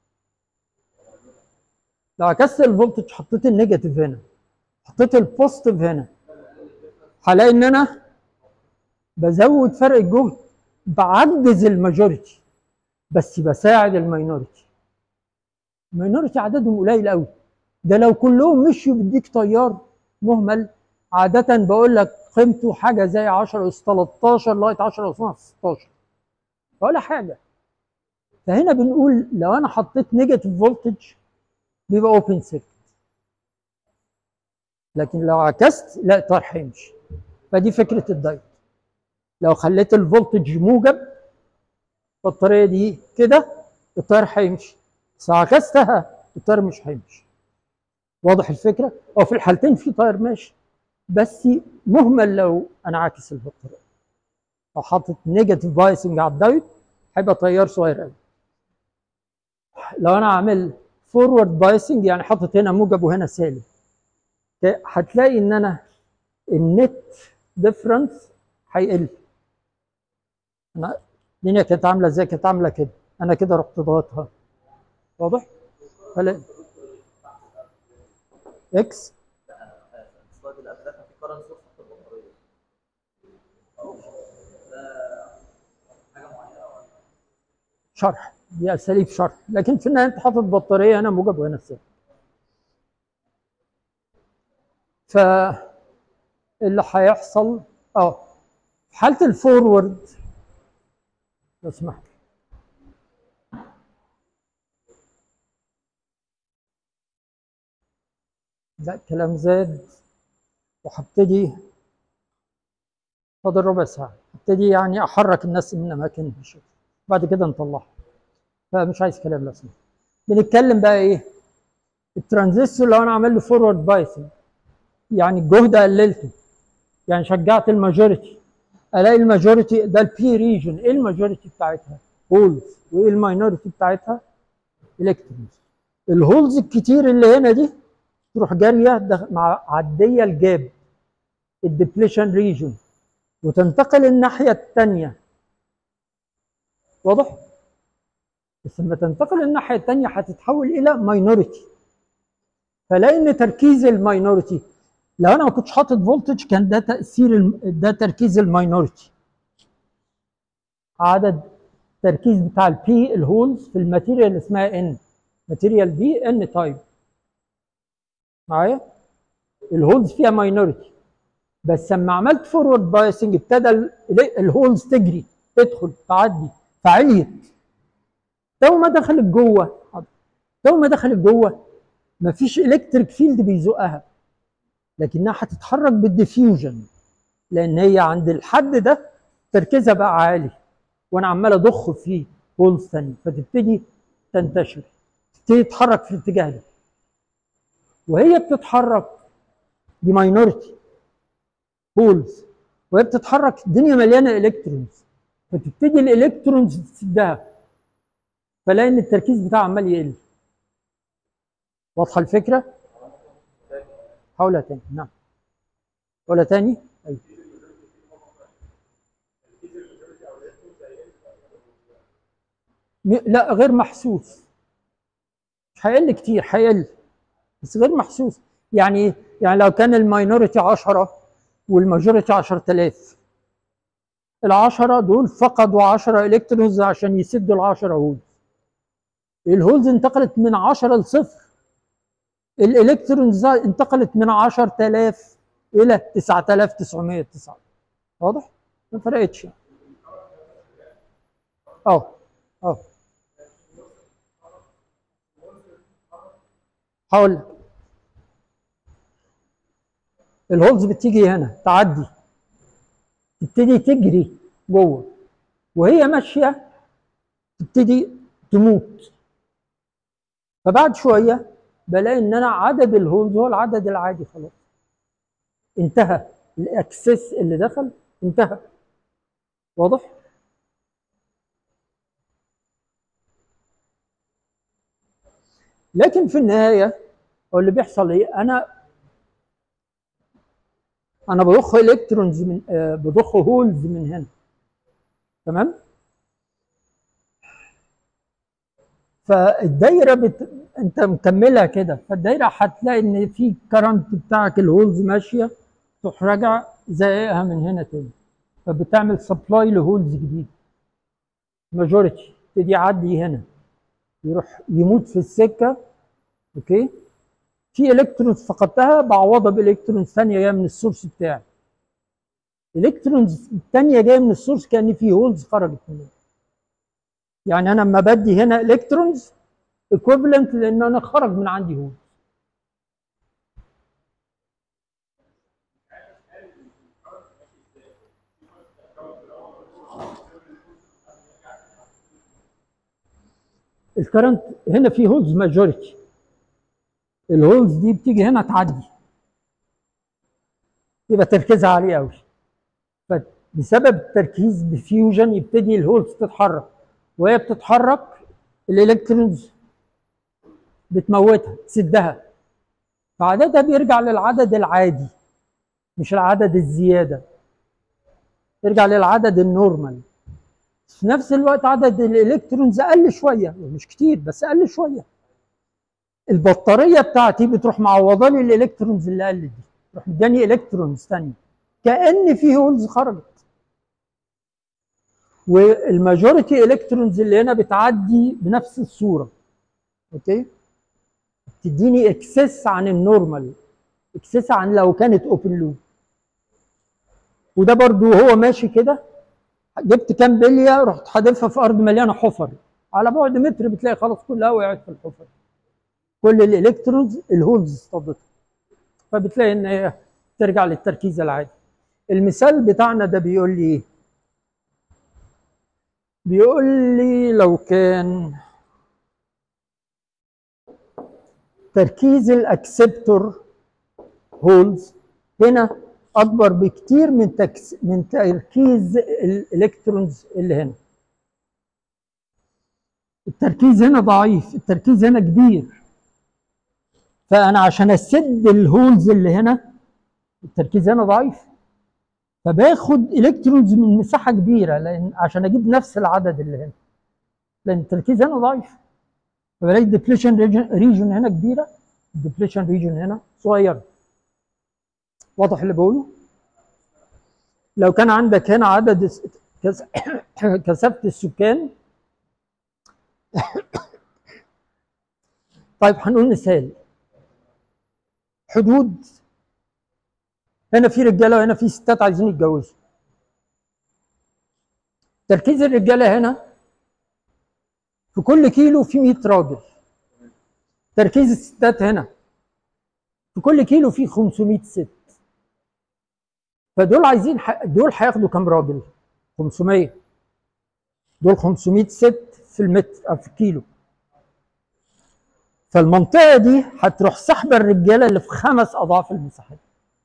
S1: لو عكست الفولتج حطيت النيجاتيف هنا حطيت البوزيتيف هنا هلاقي ان انا بزود فرق الجهد بعجز الماجوريتي بس بساعد الماينوريتي الماينوريتي عددهم قليل قوي ده لو كلهم مشوا بيديك تيار مهمل عادة بقول لك قيمته حاجة زي 10 أس 13 لغاية 10 أس 16 ولا حاجة فهنا بنقول لو انا حطيت نيجاتيف فولتج بيبقى اوبن سيركت لكن لو عكست لا التيار هيمشي فدي فكره الدايت لو خليت الفولتج موجب البطاريه دي كده التيار هيمشي بس لو عكستها التيار مش هيمشي واضح الفكره او في الحالتين في تيار ماشي بس مهمل لو انا عاكس البطاريه لو حاطط نيجاتيف بايسنج على الدايت هيبقى تيار صغير قوي لو انا عامل فورورد بايسنج يعني حاطط هنا موجب وهنا سالب هتلاقي ان انا النت ديفرنس هيقل انا الدنيا كانت عامله ازاي كانت عامله كده انا كده رحت ضغطها واضح فلا اكس
S2: السلايد اللي قبل ده كان في كرنت سورس تحت البطاريه
S1: شرح دي اساليب شرح لكن في النهايه انت حاطط بطاريه هنا موجب وهنا سالب ف اللي هيحصل اه في حاله الفورورد لو سمحت لا الكلام زاد وهبتدي فاضل ربع ساعة ابتدي يعني احرك الناس من اماكنهم شوية بعد كده نطلعها فمش عايز كلام لو سمحت بنتكلم بقى ايه الترانزستور لو انا عامل له فورورد بايسنج يعني الجهد قللته يعني شجعت الماجوريتي الاقي الماجوريتي ده البي ريجن ايه الماجوريتي بتاعتها هولز وايه الماينوريتي بتاعتها الكترونز الهولز الكتير اللي هنا دي تروح جاريه دخ- مع عديه الجاب الديبليشن ريجن وتنتقل الناحيه الثانيه واضح بس لما تنتقل الناحيه الثانيه هتتحول الى ماينوريتي فلاقي ان تركيز الماينوريتي لو انا ما كنتش حاطط فولتج كان ده تاثير الم- ده تركيز الماينوريتي عدد تركيز بتاع البي الهولز في الماتيريال اللي اسمها ان ماتيريال دي ان تايب معايا الهولز فيها ماينوريتي بس لما عملت فورورد بايسنج ابتدى ال- الهولز تجري تدخل تعدي فعليت تو ما دخلت جوه تو ما دخلت جوه مفيش الكتريك فيلد بيزقها لكنها هتتحرك بالديفيوجن لان هي عند الحد ده تركيزها بقى عالي وانا عمال اضخ فيه هولز ثانيه فتبتدي تنتشر تبتدي تتحرك في الاتجاه ده وهي بتتحرك دي ماينورتي هولز وهي بتتحرك الدنيا مليانه الكترونز فتبتدي الالكترونز تسدها فلاقي ان التركيز بتاعها عمال يقل واضحه الفكره؟ حاولها تاني نعم حاولها تاني ايوه م- لا غير محسوس مش هيقل كتير هيقل بس غير محسوس يعني إيه؟ يعني لو كان الماينوريتي 10 والماجوريتي 10000 العشرة دول فقدوا 10 الكترونز عشان يسدوا ال 10 هولز الهولز انتقلت من 10 لصفر الالكترونز انتقلت من 10000 الى 9909 واضح؟ ما فرقتش اه اه هقول لك الهولز بتيجي هنا تعدي تبتدي تجري جوه وهي ماشيه تبتدي تموت فبعد شويه بلاقي ان انا عدد الهولز هو العدد العادي خلاص انتهى الاكسس اللي دخل انتهى واضح لكن في النهايه هو اللي بيحصل ايه انا انا بضخ الكترونز من آه بضخ هولز من هنا تمام فالدايره بت... انت مكملها كده فالدايره هتلاقي ان في كرنت بتاعك الهولز ماشيه تروح راجع زائقها من هنا تاني فبتعمل سبلاي لهولز جديد ماجوريتي يبتدي يعدي هنا يروح يموت في السكه اوكي في الكترونز فقدتها بعوضها بالكترونز ثانيه جايه من السورس بتاعي الكترونز الثانيه جايه من السورس كان في هولز خرجت منها يعني انا لما بدي هنا الكترونز ايكويفالنت لان انا خرج من عندي هولز الكرنت هنا في هولز ماجوريتي الهولز دي بتيجي هنا تعدي يبقى تركيزها عالي قوي فبسبب التركيز ديفيوجن يبتدي الهولز تتحرك وهي بتتحرك الالكترونز بتموتها تسدها فعددها بيرجع للعدد العادي مش العدد الزياده يرجع للعدد النورمال في نفس الوقت عدد الالكترونز اقل شويه مش كتير بس اقل شويه البطاريه بتاعتي بتروح معوضه لي الالكترونز اللي قلت دي تروح مداني الكترونز ثانيه كان في هولز خرجت والماجوريتي الكترونز اللي هنا بتعدي بنفس الصوره اوكي تديني اكسس عن النورمال اكسس عن لو كانت اوبن لوب وده برضو هو ماشي كده جبت كام بليه رحت حادفها في ارض مليانه حفر على بعد متر بتلاقي خلاص كلها وقعت في الحفر كل الالكترونز الهولز اصطدتها فبتلاقي ان هي ترجع للتركيز العادي المثال بتاعنا ده بيقول لي ايه بيقول لي لو كان تركيز الاكسبتور هولز هنا اكبر بكتير من تكس من تركيز الالكترونز اللي هنا التركيز هنا ضعيف التركيز هنا كبير فانا عشان اسد الهولز اللي هنا التركيز هنا ضعيف فباخد الكترونز من مساحه كبيره لان عشان اجيب نفس العدد اللي هنا لان التركيز هنا ضعيف فبلاقي الديبليشن ريجن هنا كبيره الديبليشن ريجن هنا صغيره واضح اللي بقوله لو كان عندك هنا عدد الس- كث- كثافه السكان طيب هنقول مثال حدود هنا في رجاله وهنا في ستات عايزين يتجوزوا تركيز الرجاله هنا في كل كيلو في 100 راجل تركيز الستات هنا في كل كيلو في 500 ست فدول عايزين ح... دول هياخدوا كام راجل 500 دول 500 ست في المتر او في الكيلو فالمنطقه دي هتروح سحبه الرجاله اللي في خمس اضعاف المساحه دي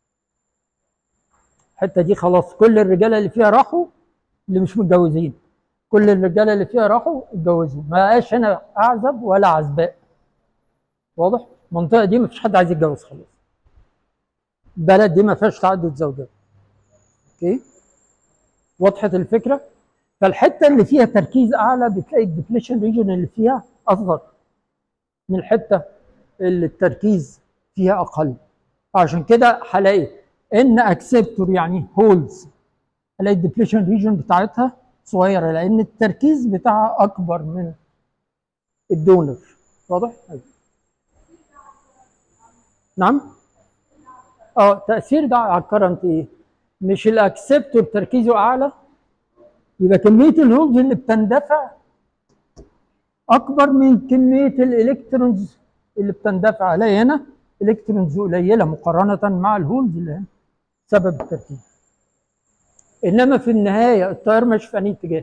S1: الحته دي خلاص كل الرجاله اللي فيها راحوا اللي مش متجوزين كل الرجاله اللي فيها راحوا اتجوزوا ما بقاش هنا اعزب ولا عزباء واضح المنطقه دي ما فيش حد عايز يتجوز خلاص البلد دي ما فيهاش تعدد زوجات اوكي وضحت الفكره فالحته اللي فيها تركيز اعلى بتلاقي الديبليشن ريجن اللي فيها اصغر من الحته اللي التركيز فيها اقل عشان كده هلاقي ان اكسبتور يعني هولز الاقي الديبليشن ريجن بتاعتها صغيره لان التركيز بتاعها اكبر من الدونر واضح؟ أيوة. نعم؟ اه تاثير ده على الكرنت ايه؟ مش الاكسبتور تركيزه اعلى يبقى كميه الهولز اللي بتندفع اكبر من كميه الالكترونز اللي بتندفع عليها هنا الكترونز قليله مقارنه مع الهولز اللي هنا سبب التركيز انما في النهايه التيار ماشي في انهي اتجاه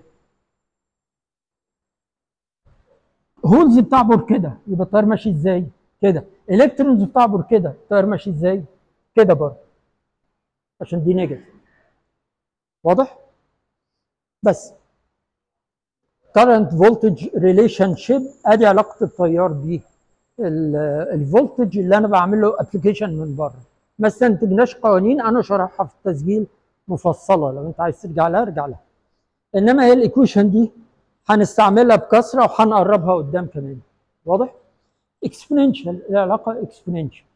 S1: هولز بتعبر كده يبقى التيار ماشي ازاي كده الكترونز بتعبر كده التيار ماشي ازاي كده برضه عشان دي نيجاتيف واضح بس current voltage relationship ادي علاقه التيار بيه الفولتج اللي انا بعمل له ابلكيشن من بره ما استنتجناش قوانين انا شرحها في التسجيل مفصله لو انت عايز ترجع لها ارجع لها انما هي الايكويشن دي هنستعملها بكثره وهنقربها قدام كمان واضح اكسبوننشال العلاقه اكسبوننشال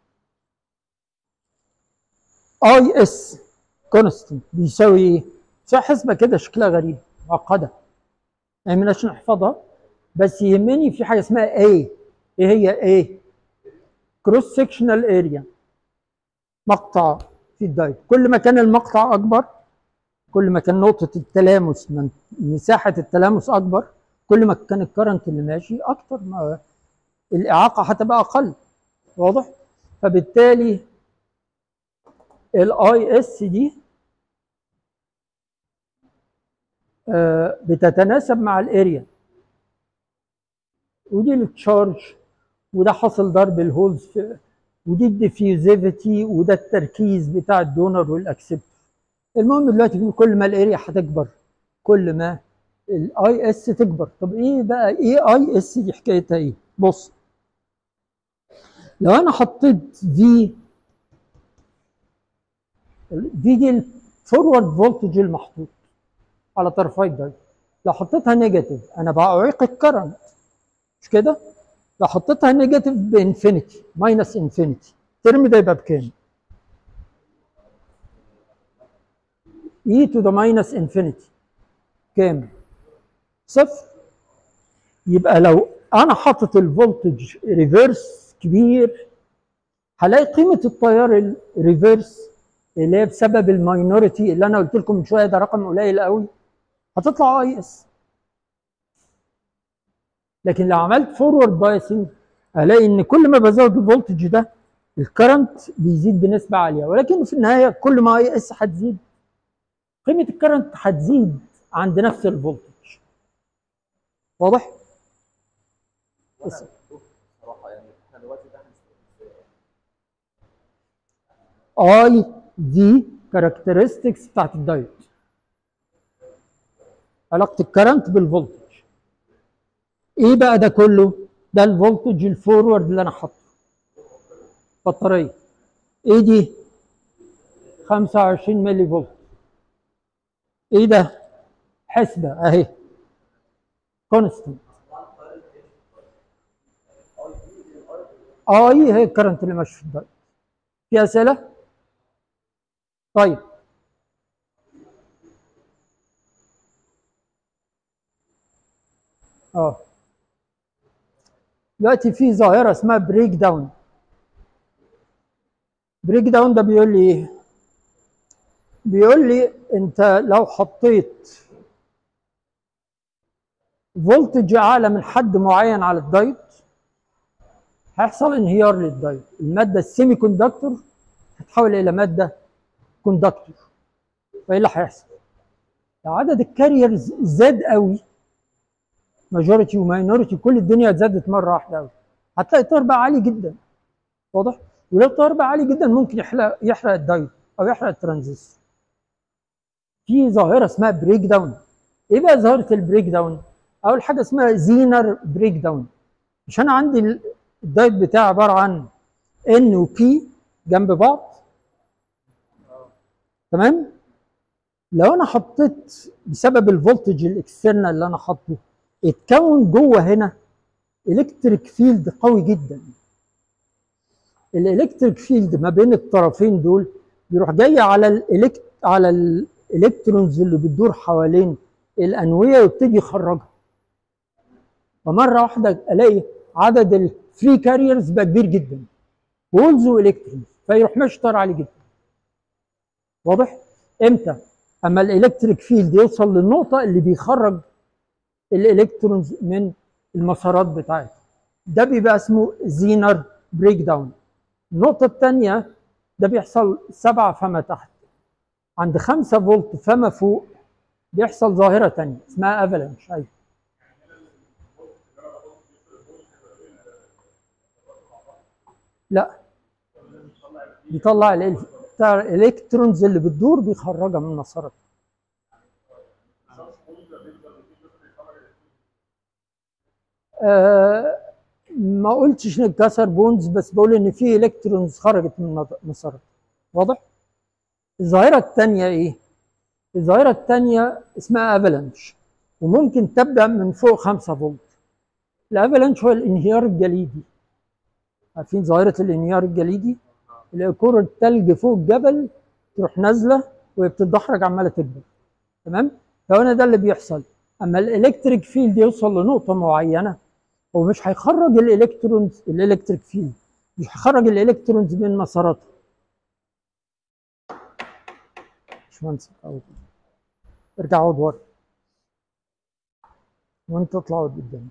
S1: اي اس كونستنت بيساوي ايه؟ بيساوي حسبه كده شكلها غريب معقده ما يهمناش نحفظها بس يهمني في حاجه اسمها ايه ايه هي ايه؟ كروس سكشنال اريا مقطع في الدايت كل ما كان المقطع اكبر كل ما كان نقطه التلامس من مساحه التلامس اكبر كل ما كان الكرنت اللي ماشي اكتر ما الاعاقه هتبقى اقل واضح فبالتالي الاي اس دي آه، بتتناسب مع الاريا ودي التشارج وده حصل ضرب الهولز في ودي الديفيوزيفيتي وده التركيز بتاع الدونر والاكسبتور المهم دلوقتي بنقول كل ما الاريا هتكبر كل ما الاي اس تكبر طب ايه بقى ايه اي اس دي حكايتها ايه بص لو انا حطيت في في دي الفورورد فولتج المحطوط على طرفي الدايت لو حطيتها نيجاتيف انا بعيق الكرنت مش كده لو حطيتها نيجاتيف بانفينيتي ماينس انفينيتي الترم ده يبقى بكام e to the minus infinity كام صفر يبقى لو انا حاطط الفولتج ريفرس كبير هلاقي قيمه التيار الريفيرس اللي هي بسبب الماينورتي اللي انا قلت لكم من شويه ده رقم قليل قوي هتطلع اي اس لكن لو عملت فورورد بايسنج هلاقي ان كل ما بزود الفولتج ده الكرنت بيزيد بنسبه عاليه ولكن في النهايه كل ما اي اس هتزيد قيمه الكرنت هتزيد عند نفس الفولتج واضح؟ بس.
S2: صراحه يعني احنا دلوقتي ده هنستخدم
S1: اي دي كاركترستكس بتاعت الدايود علاقه الكرنت بالفولتج ايه بقى ده كله ده الفولتج الفورورد اللي انا حاطه بطاريه ايه دي 25 ملي فولت ايه ده حسبه اهي كونستنت اي هي الكرنت اللي ماشي في الدايود في اسئله طيب اه دلوقتي في ظاهره اسمها بريك داون بريك داون ده بيقول لي ايه بيقول لي انت لو حطيت فولتج اعلى من حد معين على الدايود هيحصل انهيار للدايود الماده السيمي كوندكتور هتتحول الى ماده كوندكتور وايه اللي هيحصل لو عدد الكاريرز زاد قوي ماجوريتي وماينوريتي كل الدنيا زادت مره واحده قوي هتلاقي التيار بقى عالي جدا واضح ولو التيار بقى عالي جدا ممكن يحرق يحرق الدايود او يحرق الترانزستور في ظاهره اسمها بريك داون ايه بقى ظاهره البريك داون اول حاجه اسمها زينر بريك داون مش انا عندي الدايود بتاعي عباره عن ان وبي جنب بعض تمام لو انا حطيت بسبب الفولتج الاكسترنال اللي انا حاطه اتكون جوه هنا الكتريك فيلد قوي جدا الالكتريك فيلد ما بين الطرفين دول بيروح جاي على الالكت على الالكترونز اللي بتدور حوالين الانويه ويبتدي يخرجها فمره واحده الاقي عدد الفري كاريرز بقى كبير جدا وولز والكترونز فيروح ماشي طار عالي جدا واضح امتى اما الالكتريك فيلد يوصل للنقطه اللي بيخرج الالكترونز من المسارات بتاعتها ده بيبقى اسمه زينر بريك داون النقطة الثانية ده بيحصل سبعة فما تحت عند خمسة فولت فما فوق بيحصل ظاهرة تانية اسمها افالانش ايوه لا بيطلع الال- بتاع الالكترونز اللي بتدور بيخرجها من المسارات آه ما قلتش ان اتكسر بونز بس بقول ان في الكترونز خرجت من مسارات واضح الظاهره الثانيه ايه الظاهره الثانيه اسمها افالانش وممكن تبدا من فوق 5 فولت الافالانش هو الانهيار الجليدي عارفين ظاهره الانهيار الجليدي اللي كرة التلج فوق الجبل تروح نازله وهي بتتدحرج عماله تكبر تمام فهنا ده اللي بيحصل اما الالكتريك فيلد يوصل لنقطه معينه هو مش هيخرج الالكترونز الالكتريك فيلد مش هيخرج الالكترونز من مساراتها مش مهندس ارجع اقعد ورا وانت اطلع اقعد قدامي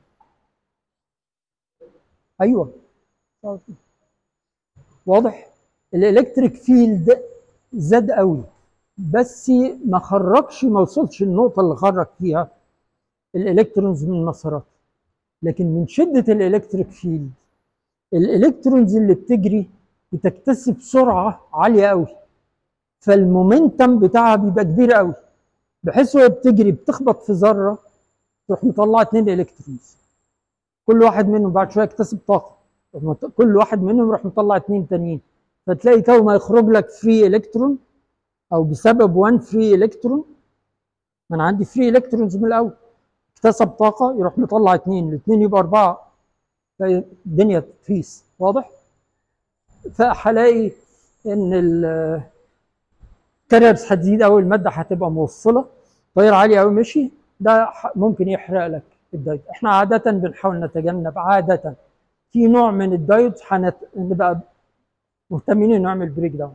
S1: ايوه اقعد كده. واضح الالكتريك فيلد زاد قوي بس ما خرجش ما وصلش النقطه اللي خرج فيها الالكترونز من مساراتها لكن من شده الالكتريك فيلد الالكترونز اللي بتجري بتكتسب سرعه عاليه قوي فالمومنتم بتاعها بيبقى كبير قوي بحيث وهي بتجري بتخبط في ذره تروح مطلعه اتنين الكترونز كل واحد منهم بعد شويه يكتسب طاقه كل واحد منهم يروح مطلع اتنين تانيين فتلاقي تو ما يخرج لك فري الكترون او بسبب 1 فري الكترون ما انا عندي فري الكترونز من الاول اكتسب طاقه يروح مطلع اتنين الاثنين يبقى اربعه تلاقي الدنيا تفيس واضح؟ فهلاقي ان الكاريرز هتزيد قوي الماده هتبقى موصله طير عالي قوي مشي ده ح- ممكن يحرق لك الدايود احنا عاده بنحاول نتجنب عاده في نوع من الدايود هنبقى مهتمين انه يعمل بريك داون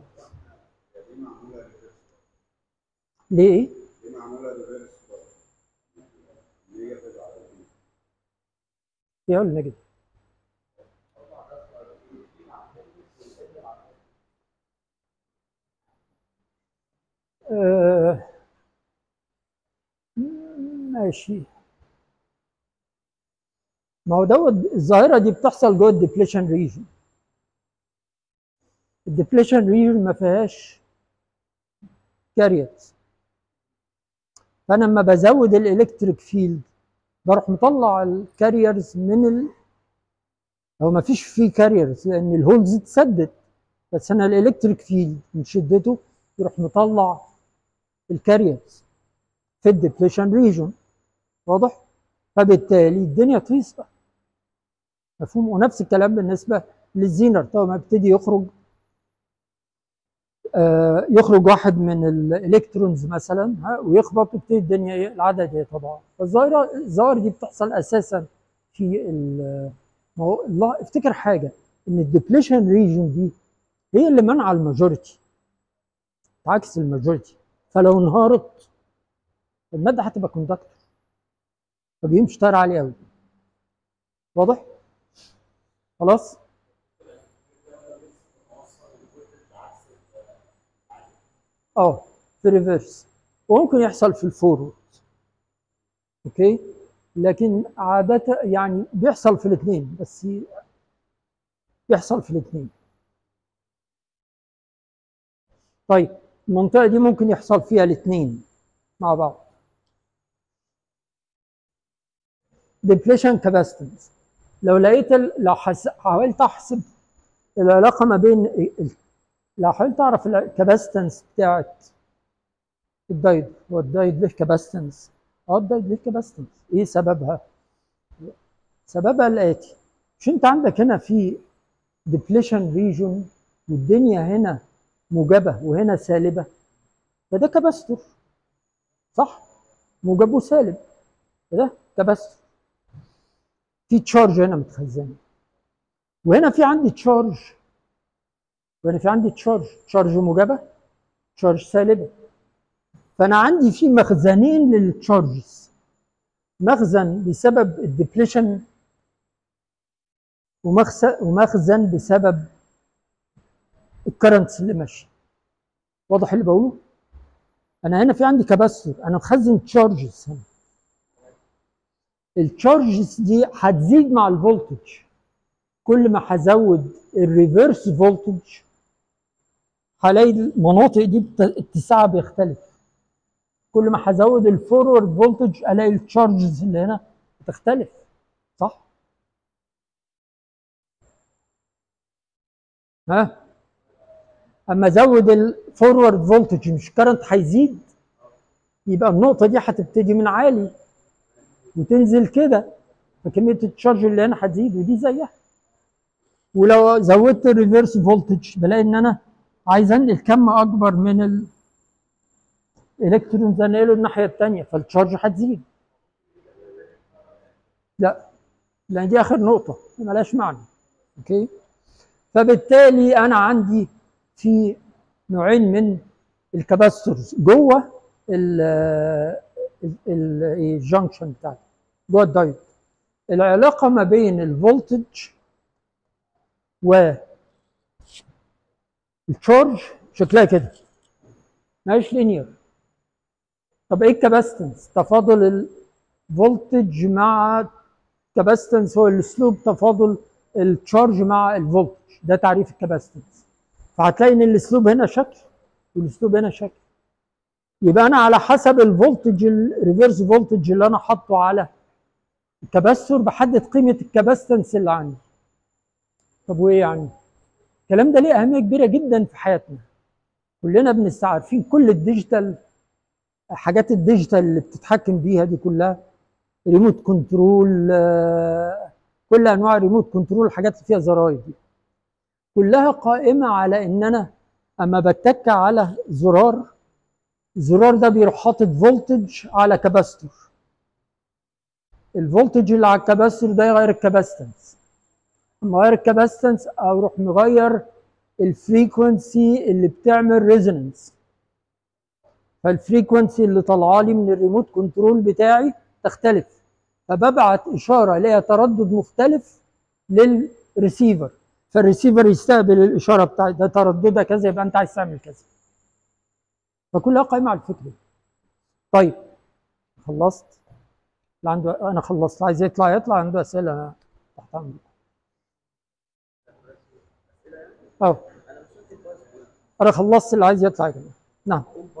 S1: ليه ايه؟
S5: دي معموله ريفيرس نيجاتيف على البي
S1: ايه قلنا كده آه، ماشي ما هو دوت الظاهره دي بتحصل جوه الديبليشن ريجن الديبليشن ريجن ما فيهاش كاريرز فانا لما بزود الالكتريك فيلد بروح مطلع الكاريرز من ال... هو ما فيش فيه كاريرز لان الهولز اتسدت بس انا الالكتريك فيلد من شدته يروح مطلع الكاريرز في الديبليشن ريجون واضح فبالتالي الدنيا تهيص بقى مفهوم ونفس الكلام بالنسبه للزينر طبعا ما بيبتدي يخرج آه يخرج واحد من الالكترونز مثلا ها ويخبط ويبتدي الدنيا ايه العدد يتضاعف فالظاهره الظاهره دي بتحصل اساسا في ال- ما هو الله افتكر حاجه ان الديبليشن ريجون دي هي اللي منع الماجوريتي عكس الماجوريتي فلو انهارت الماده هتبقى كوندكتور فبيمشي تيار عالي قوي واضح خلاص اه في ريفرس وممكن يحصل في الفورورد اوكي لكن عادة يعني بيحصل في الاثنين بس بيحصل في الاثنين طيب المنطقة دي ممكن يحصل فيها الاثنين مع بعض ديبليشن كاباستنس لو لقيت ال- لو حس... حاولت احسب العلاقة ما بين ال- لو حاولت اعرف الكاباستنس بتاعت الدايد هو الدايد له كاباستنس اه الدايد له كاباستنس ايه سببها؟ سببها الاتي مش انت عندك هنا في ديبليشن ريجون والدنيا هنا موجبه وهنا سالبه فده كباستور صح؟ موجب وسالب فده كباستور في تشارج هنا متخزنه وهنا في عندي تشارج وهنا في عندي تشارج تشارج موجبه تشارج سالبه فانا عندي في مخزنين للتشارجز مخزن بسبب الديبليشن ومخزن ومخزن بسبب الكرنتس اللي ماشي واضح اللي بقوله انا هنا في عندي كباستور انا مخزن تشارجز هنا التشارجز دي هتزيد مع الفولتج كل ما هزود الريفرس فولتج هلاقي المناطق دي بت- اتساعها بيختلف كل ما هزود الفورورد فولتج الاقي التشارجز اللي هنا بتختلف صح ها اما ازود الفورورد فولتج مش كرنت هيزيد يبقى النقطه دي هتبتدي من عالي وتنزل كده فكميه التشارج اللي هنا هتزيد ودي زيها ولو زودت الريفرس فولتج بلاقي ان انا عايز انقل كم اكبر من الالكترونز انقله الناحيه الثانيه فالتشارج هتزيد لا لان دي اخر نقطه ملهاش معنى اوكي فبالتالي انا عندي في نوعين من الكاباستورز جوه الجنكشن بتاعتي جوه الدايود العلاقه ما بين الفولتج و التشارج شكلها كده ماهيش لينير طب ايه الكاباستنس تفاضل الفولتج مع كاباستنس هو الاسلوب تفاضل التشارج مع الفولتج ده تعريف الكاباستنس فهتلاقي ان الاسلوب هنا شكل والاسلوب هنا شكل يبقى انا على حسب الفولتج الريفرس فولتج اللي انا حاطه على الكباستور بحدد قيمه الكباستنس اللي عندي طب وايه يعني الكلام ده ليه اهميه كبيره جدا في حياتنا كلنا بنستع عارفين كل الديجيتال حاجات الديجيتال اللي بتتحكم بيها دي كلها ريموت كنترول آه، كل انواع ريموت كنترول الحاجات اللي فيها زراير دي كلها قائمه على ان انا اما بتك على زرار الزرار ده بيروح حاطط فولتج على كاباستور الفولتج اللي على الكاباستور ده يغير الكاباستنس لما اغير الكاباستنس اروح مغير الفريكونسي اللي بتعمل ريزونانس فالفريكونسي اللي طالعه لي من الريموت كنترول بتاعي تختلف فببعت اشاره ليها تردد مختلف للريسيفر فالريسيفر يستقبل الاشاره بتاعتي ده ترددها كذا يبقى انت عايز تعمل كذا فكلها قايمه على الفكره دي. طيب خلصت اللي عنده انا خلصت عايز يطلع يطلع عنده اسئله انا تحت امرك اه انا خلصت اللي عايز يطلع يا جماعه نعم